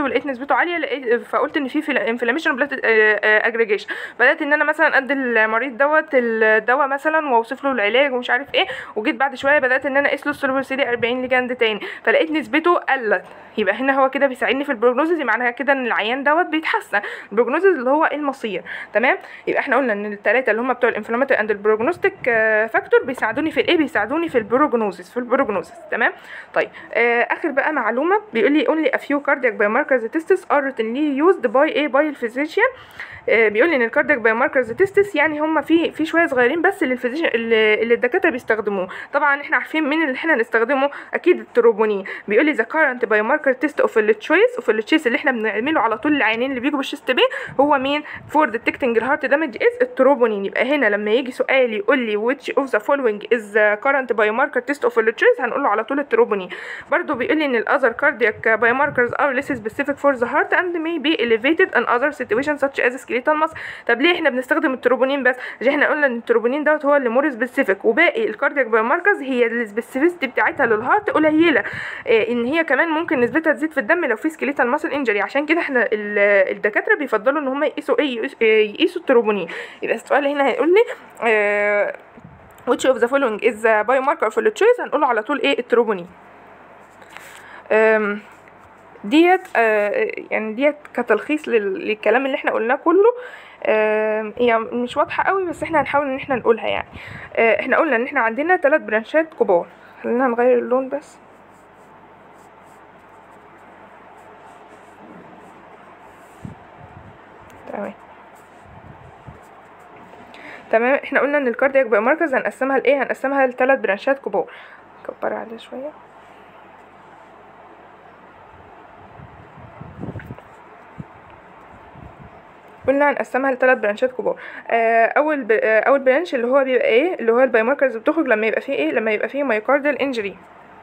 ولقيت نسبته عاليه لقيت فقلت ان في انفلاميشن بلاد اجريجيشن بدات ان انا مثلا ادي المريض دوت الدواء مثلا واوصف له العلاج ومش عارف ايه وجيت بعد شويه بدات ان انا اقيس له السولوبل سي دي 40 لجند تاني فلقيت نسبته قلت يبقى هنا هو كده بيساعدني في البروجنوزز معناها كده ان العيان دوت بيتحسن البروجنوزز اللي هو المصير تمام يبقى احنا قلنا ان الثلاثه اللي هم بتوع الانفلاماتوري اند البروجنوستيك فاكتور بيساعدوني في الايه بيساعدوني في البروجنوزس في البروجنوزس تمام طيب آه اخر بقى معلومه بيقول لي only a few cardiac biomarkers tests are routinely used by a by the physician آه بيقول لي ان الكاردياك بايوماركرز تيستس يعني هم في في شويه صغيرين بس اللي الفيزيشن اللي, اللي الدكاتره بيستخدموه طبعا احنا عارفين مين اللي احنا نستخدمه اكيد التروبونين بيقول لي ذا كارنت بايوماركر تيست اوف التشويس اوف التشيس اللي احنا بنعمله على طول العينين اللي بيجوا بالشيست بي هو مين فور ديتكتنج الهارت دامج از التروبونين يبقى هنا لما يجي سؤال يقول لي which of the following is the current biomarker test of التشويس هنقول له على طول التروبونين برضو بيقول لي ان الاذر cardiac biomarkers are less specific for the heart and may be elevated in other situations such as skeletal muscle طب ليه احنا بنستخدم التروبونين بس عشان احنا قلنا ان التروبونين دوت هو اللي مور سبيسيفيك وباقي الكاردياك بايوماركرز هي السبيسيفيستي بتاعتها للهارت قليله إيه ان هي كمان ممكن نسبتها تزيد في الدم لو في سكيليتال ماسل انجري عشان كده احنا الدكاتره بيفضلوا ان هم يقيسوا ايه يقيسوا التروبونين يبقى السؤال هنا هيقول لي اه which of the following is the biomarker for the choice هنقوله على طول ايه التروبونين ديت آه يعني ديت كتلخيص للكلام اللي احنا قلناه كله آه هي مش واضحه قوي بس احنا هنحاول ان احنا نقولها يعني آه احنا قلنا ان احنا عندنا ثلاث برانشات كبار خلينا نغير اللون بس تمام تمام احنا قلنا ان الكاردياك بايوماركرز هنقسمها لايه هنقسمها لثلاث برانشات كبار كبر عليه شويه قلنا هنقسمها لثلاث برانشات كبار آه اول ب... آه اول برانش اللي هو بيبقى ايه اللي هو البايوماركرز بتخرج لما يبقى فيه ايه لما يبقى فيه مايوكاردال انجري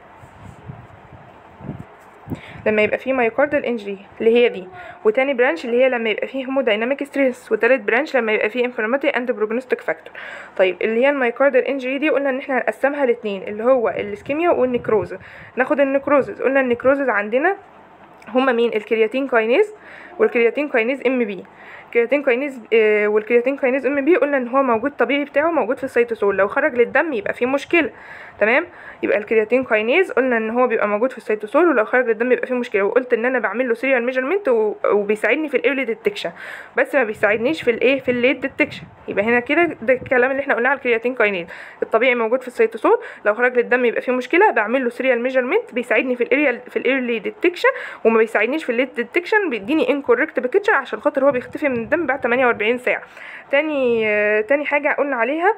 لما يبقى فيه مايوكاردال انجري اللي هي دي وتاني برانش اللي هي لما يبقى فيه هيمودايناميك ستريس وتالت برانش لما يبقى فيه انفلاماتوري اند بروجنوستيك فاكتور طيب اللي هي المايوكاردال انجري دي قلنا ان احنا هنقسمها لاتنين اللي هو الاسكيميا والنكروز ناخد النكروزز قلنا النكروزز عندنا هما مين الكرياتين كاينيز والكرياتين كاينيز ام بي الكرياتين كاينيز آه والكرياتين كاينيز ام بي قلنا ان هو موجود طبيعي بتاعه موجود في السيتوسول لو خرج للدم يبقى فيه مشكله تمام يبقى الكرياتين كاينيز قلنا ان هو بيبقى موجود في السيتوسول ولو خرج للدم يبقى فيه مشكله وقلت ان انا بعمل له سيريال ميجرمنت وبيساعدني في الايرلي ديتكشن بس ما بيساعدنيش في الايه في الليت ديتكشن يبقى هنا كده ده الكلام اللي احنا قلناه على الكرياتين كاينيز الطبيعي موجود في السيتوسول لو خرج للدم يبقى فيه مشكله بعمل له سيريال ميجرمنت بيساعدني في الايرلي في الايرلي ديتكشن وما بيساعدنيش في الليت ديتكشن بيديني انكوركت بيكتشر عشان خاطر هو بيختفي من الدم بعد 48 ساعه تاني آه تاني حاجه قلنا عليها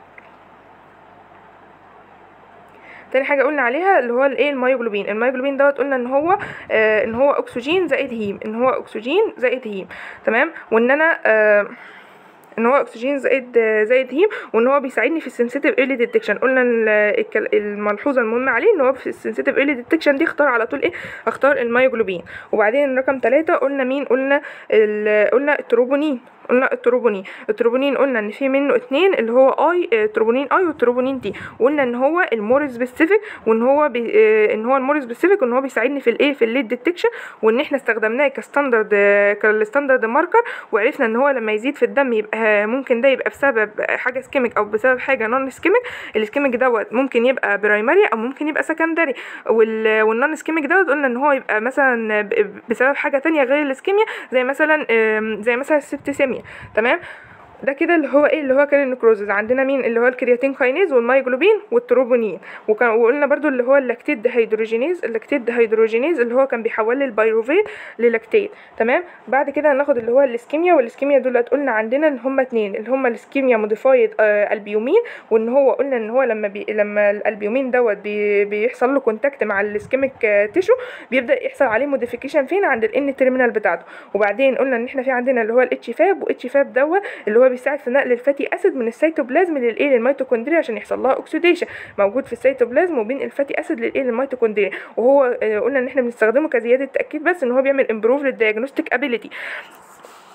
تاني حاجه قلنا عليها اللي هو الايه المايوجلوبين المايوجلوبين دوت قلنا ان هو آه ان هو اكسجين زائد هيم ان هو اكسجين زائد هيم تمام وان انا آه ان هو اكسجين زائد زائد هيم وان هو بيساعدني في السنسيتيف ايرلي ديتكشن قلنا الملحوظه المهمه عليه ان هو في السنسيتيف ايرلي ديتكشن دي اختار على طول ايه اختار المايوجلوبين وبعدين رقم ثلاثة قلنا مين قلنا قلنا التروبونين قلنا التروبونين التروبونين قلنا ان في منه اتنين اللي هو اي تروبونين اي والتروبونين تي وقلنا ان هو المور سبيسيفيك وان هو بي ان هو المور سبيسيفيك وان هو بيساعدني في الايه في الليد ديتكشن وان احنا استخدمناه كستاندرد كالستاندرد ماركر وعرفنا ان هو لما يزيد في الدم يبقى ممكن ده يبقى بسبب حاجه سكيميك او بسبب حاجه نون سكيميك السكيميك دوت ممكن يبقى برايمري او ممكن يبقى سكندري والنون سكيميك دوت قلنا ان هو يبقى مثلا بسبب حاجه تانية غير الاسكيميا زي مثلا زي مثلا السبتسيميا تمام ده كده اللي هو ايه اللي هو كان النكروزز عندنا مين اللي هو الكرياتين كاينيز والمايجلوبين والتروبونين وكان وقلنا برضو اللي هو اللاكتيت دهيدروجينيز اللاكتيت دهيدروجينيز اللي هو كان بيحول لي البيروفيت للاكتيت تمام بعد كده هناخد اللي هو الاسكيميا والاسكيميا دول قلنا عندنا ان هما اتنين اللي هما الاسكيميا موديفايد آه البيومين وان هو قلنا ان هو لما بي لما الالبيومين دوت بي بيحصل له كونتاكت مع الاسكيميك آه تيشو بيبدا يحصل عليه موديفيكيشن فين عند الان تيرمينال بتاعته وبعدين قلنا ان احنا في عندنا اللي هو الاتش فاب واتش فاب دوت اللي هو بيساعد في نقل الفاتي اسيد من السيتوبلازم للايه للميتوكوندريا عشان يحصل لها اوكسيديشن موجود في السيتوبلازم وبين الفاتي اسيد للايه للميتوكوندريا وهو آه قلنا ان احنا بنستخدمه كزياده تاكيد بس ان هو بيعمل امبروف للدياجنوستيك ابيليتي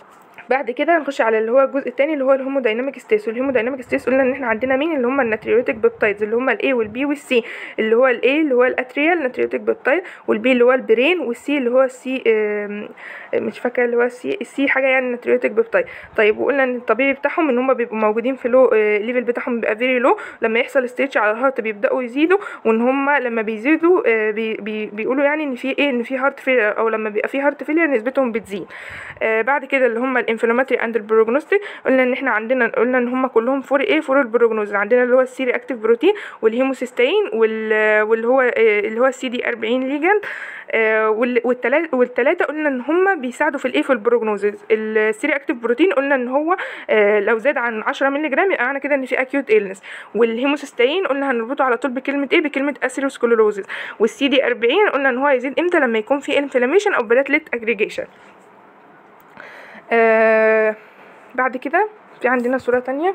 بعد كده هنخش على اللي هو الجزء الثاني اللي هو الهومودايناميك ستيس والهومودايناميك ستيس قلنا ان احنا عندنا مين اللي هم الناتريوتيك بيبتايدز اللي هم الاي والبي والسي اللي هو الاي اللي هو الاتريال ناتريوتيك بيبتايد والبي اللي هو البرين والسي اللي هو السي آم، مش فاكره اللي هو السي السي حاجه يعني ناتريوتيك بيبتايد طيب وقلنا ان الطبيعي بتاعهم ان هم بيبقوا موجودين في لو الليفل بتاعهم بيبقى فيري لو لما يحصل ستيتش على الهارت بيبداوا يزيدوا وان هم لما بيزيدوا آه، بي بي بيقولوا يعني ان في ايه ان في هارت فيلير او لما بيبقى في هارت فيلير نسبتهم بتزيد آه بعد كده اللي هم الانفلاماتري اند البروجنوستيك قلنا ان احنا عندنا قلنا ان هم كلهم فور ايه فور البروجنوز عندنا اللي هو السيري اكتيف بروتين والهيموسيستين وال واللي هو آه اللي هو السي دي 40 ليجند آه وال- والتلا- والتلاته قلنا ان هم بيساعدوا في الايه في البروجنوزز السيري اكتيف بروتين قلنا ان هو آه لو زاد عن 10 مللي جرام يبقى معنى كده ان في اكيوت ايلنس والهيموسيستين قلنا هنربطه على طول بكلمه ايه بكلمه اثيروسكلوروزز والسي دي 40 قلنا ان هو يزيد امتى لما يكون في انفلاميشن او بلاتلت اجريجيشن آه بعد كده في عندنا صورة تانية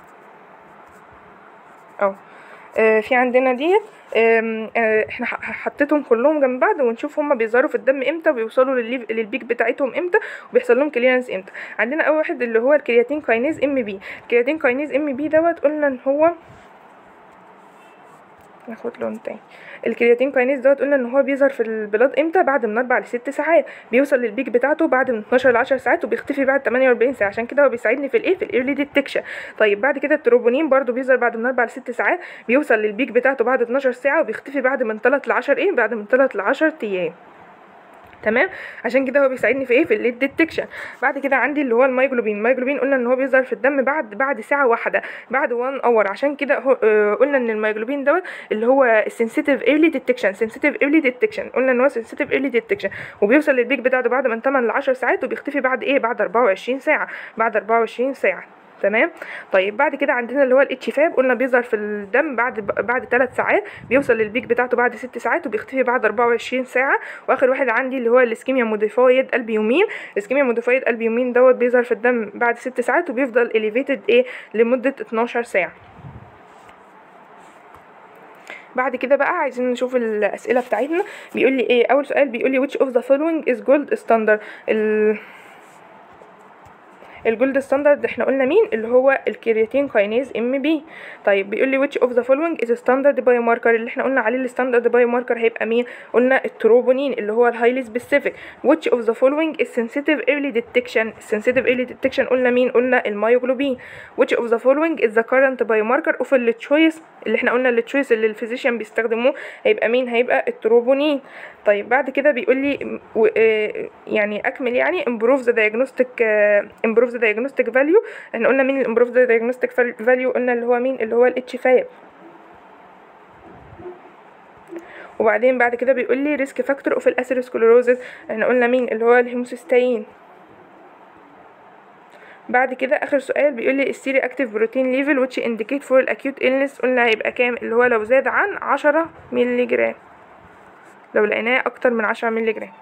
اه آه، في عندنا ديت آم، آه، احنا ح- حطيتهم كلهم جنب بعض ونشوف هما بيظهروا في الدم امتى وبيوصلوا للليف- للبيك بتاعتهم امتى وبيحصل لهم كليرنس امتى عندنا اول واحد اللي هو الكرياتين كاينيز ام بي الكرياتين كاينيز ام بي دوت قلنا ان هو ناخد لون تاني الكرياتين كاينيز دوت قلنا ان هو بيظهر في البلاد امتى بعد من 4 ل 6 ساعات بيوصل للبيك بتاعته بعد من 12 ل 10 ساعات وبيختفي بعد 48 ساعه عشان كده هو بيساعدني في الايه في الايرلي ديتكشن طيب بعد كده التروبونين برضو بيظهر بعد من 4 ل 6 ساعات بيوصل للبيك بتاعته بعد 12 ساعه وبيختفي بعد من 3 ل 10 ايه بعد من 3 ل 10 ايام تمام عشان كده هو بيساعدني في ايه في الليد ديتكشن بعد كده عندي اللي هو المايجلوبين المايجلوبين قلنا ان هو بيظهر في الدم بعد بعد ساعه واحده بعد 1 اور عشان كده هو آه، قلنا ان المايجلوبين دوت اللي هو السنسيتيف ايرلي ديتكشن سنسيتيف ايرلي ديتكشن قلنا ان هو سنسيتيف ايرلي ديتكشن وبيوصل للبيك بتاعته بعد من 8 ل 10 ساعات وبيختفي بعد ايه بعد 24 ساعه بعد 24 ساعه تمام طيب بعد كده عندنا اللي هو الاتش فاب قلنا بيظهر في الدم بعد بعد 3 ساعات بيوصل للبيك بتاعته بعد 6 ساعات وبيختفي بعد 24 ساعه واخر واحد عندي اللي هو الاسكيميا موديفايد البيومين الاسكيميا موديفايد البيومين دوت بيظهر في الدم بعد 6 ساعات وبيفضل اليفيتد ايه لمده 12 ساعه بعد كده بقى عايزين نشوف الاسئله بتاعتنا بيقول لي ايه اول سؤال بيقول لي which of the following is gold standard ال الجولد ستاندرد احنا قلنا مين اللي هو الكرياتين كاينيز ام بي طيب بيقول لي which of the following is a standard biomarker اللي احنا قلنا عليه الستاندرد بايوماركر هيبقى مين قلنا التروبونين اللي هو الهايلي سبيسيفيك which of the following is sensitive early detection sensitive early detection قلنا مين قلنا المايوجلوبين which of the following is the current biomarker of the choice اللي احنا قلنا التشويس اللي الفيزيشن بيستخدموه هيبقى مين هيبقى التروبونين طيب بعد كده بيقول لي و- آه، يعني اكمل يعني improve the diagnostic آه، improve the diagnostic value احنا قلنا مين improve the diagnostic val- value قلنا اللي هو مين اللي هو الاتش فاب وبعدين بعد كده بيقول لي ريسك فاكتور اوف الاسيروسكلوروزس احنا قلنا مين اللي هو الهيموسيستين بعد كده اخر سؤال بيقول لي السيري اكتيف بروتين ليفل which indicate for acute illness قلنا هيبقى كام اللي هو لو زاد عن 10 مللي جرام لو لقيناه اكتر من 10 مللي جرام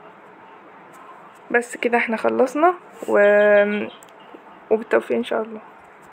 بس كده احنا خلصنا و... وبالتوفيق ان شاء الله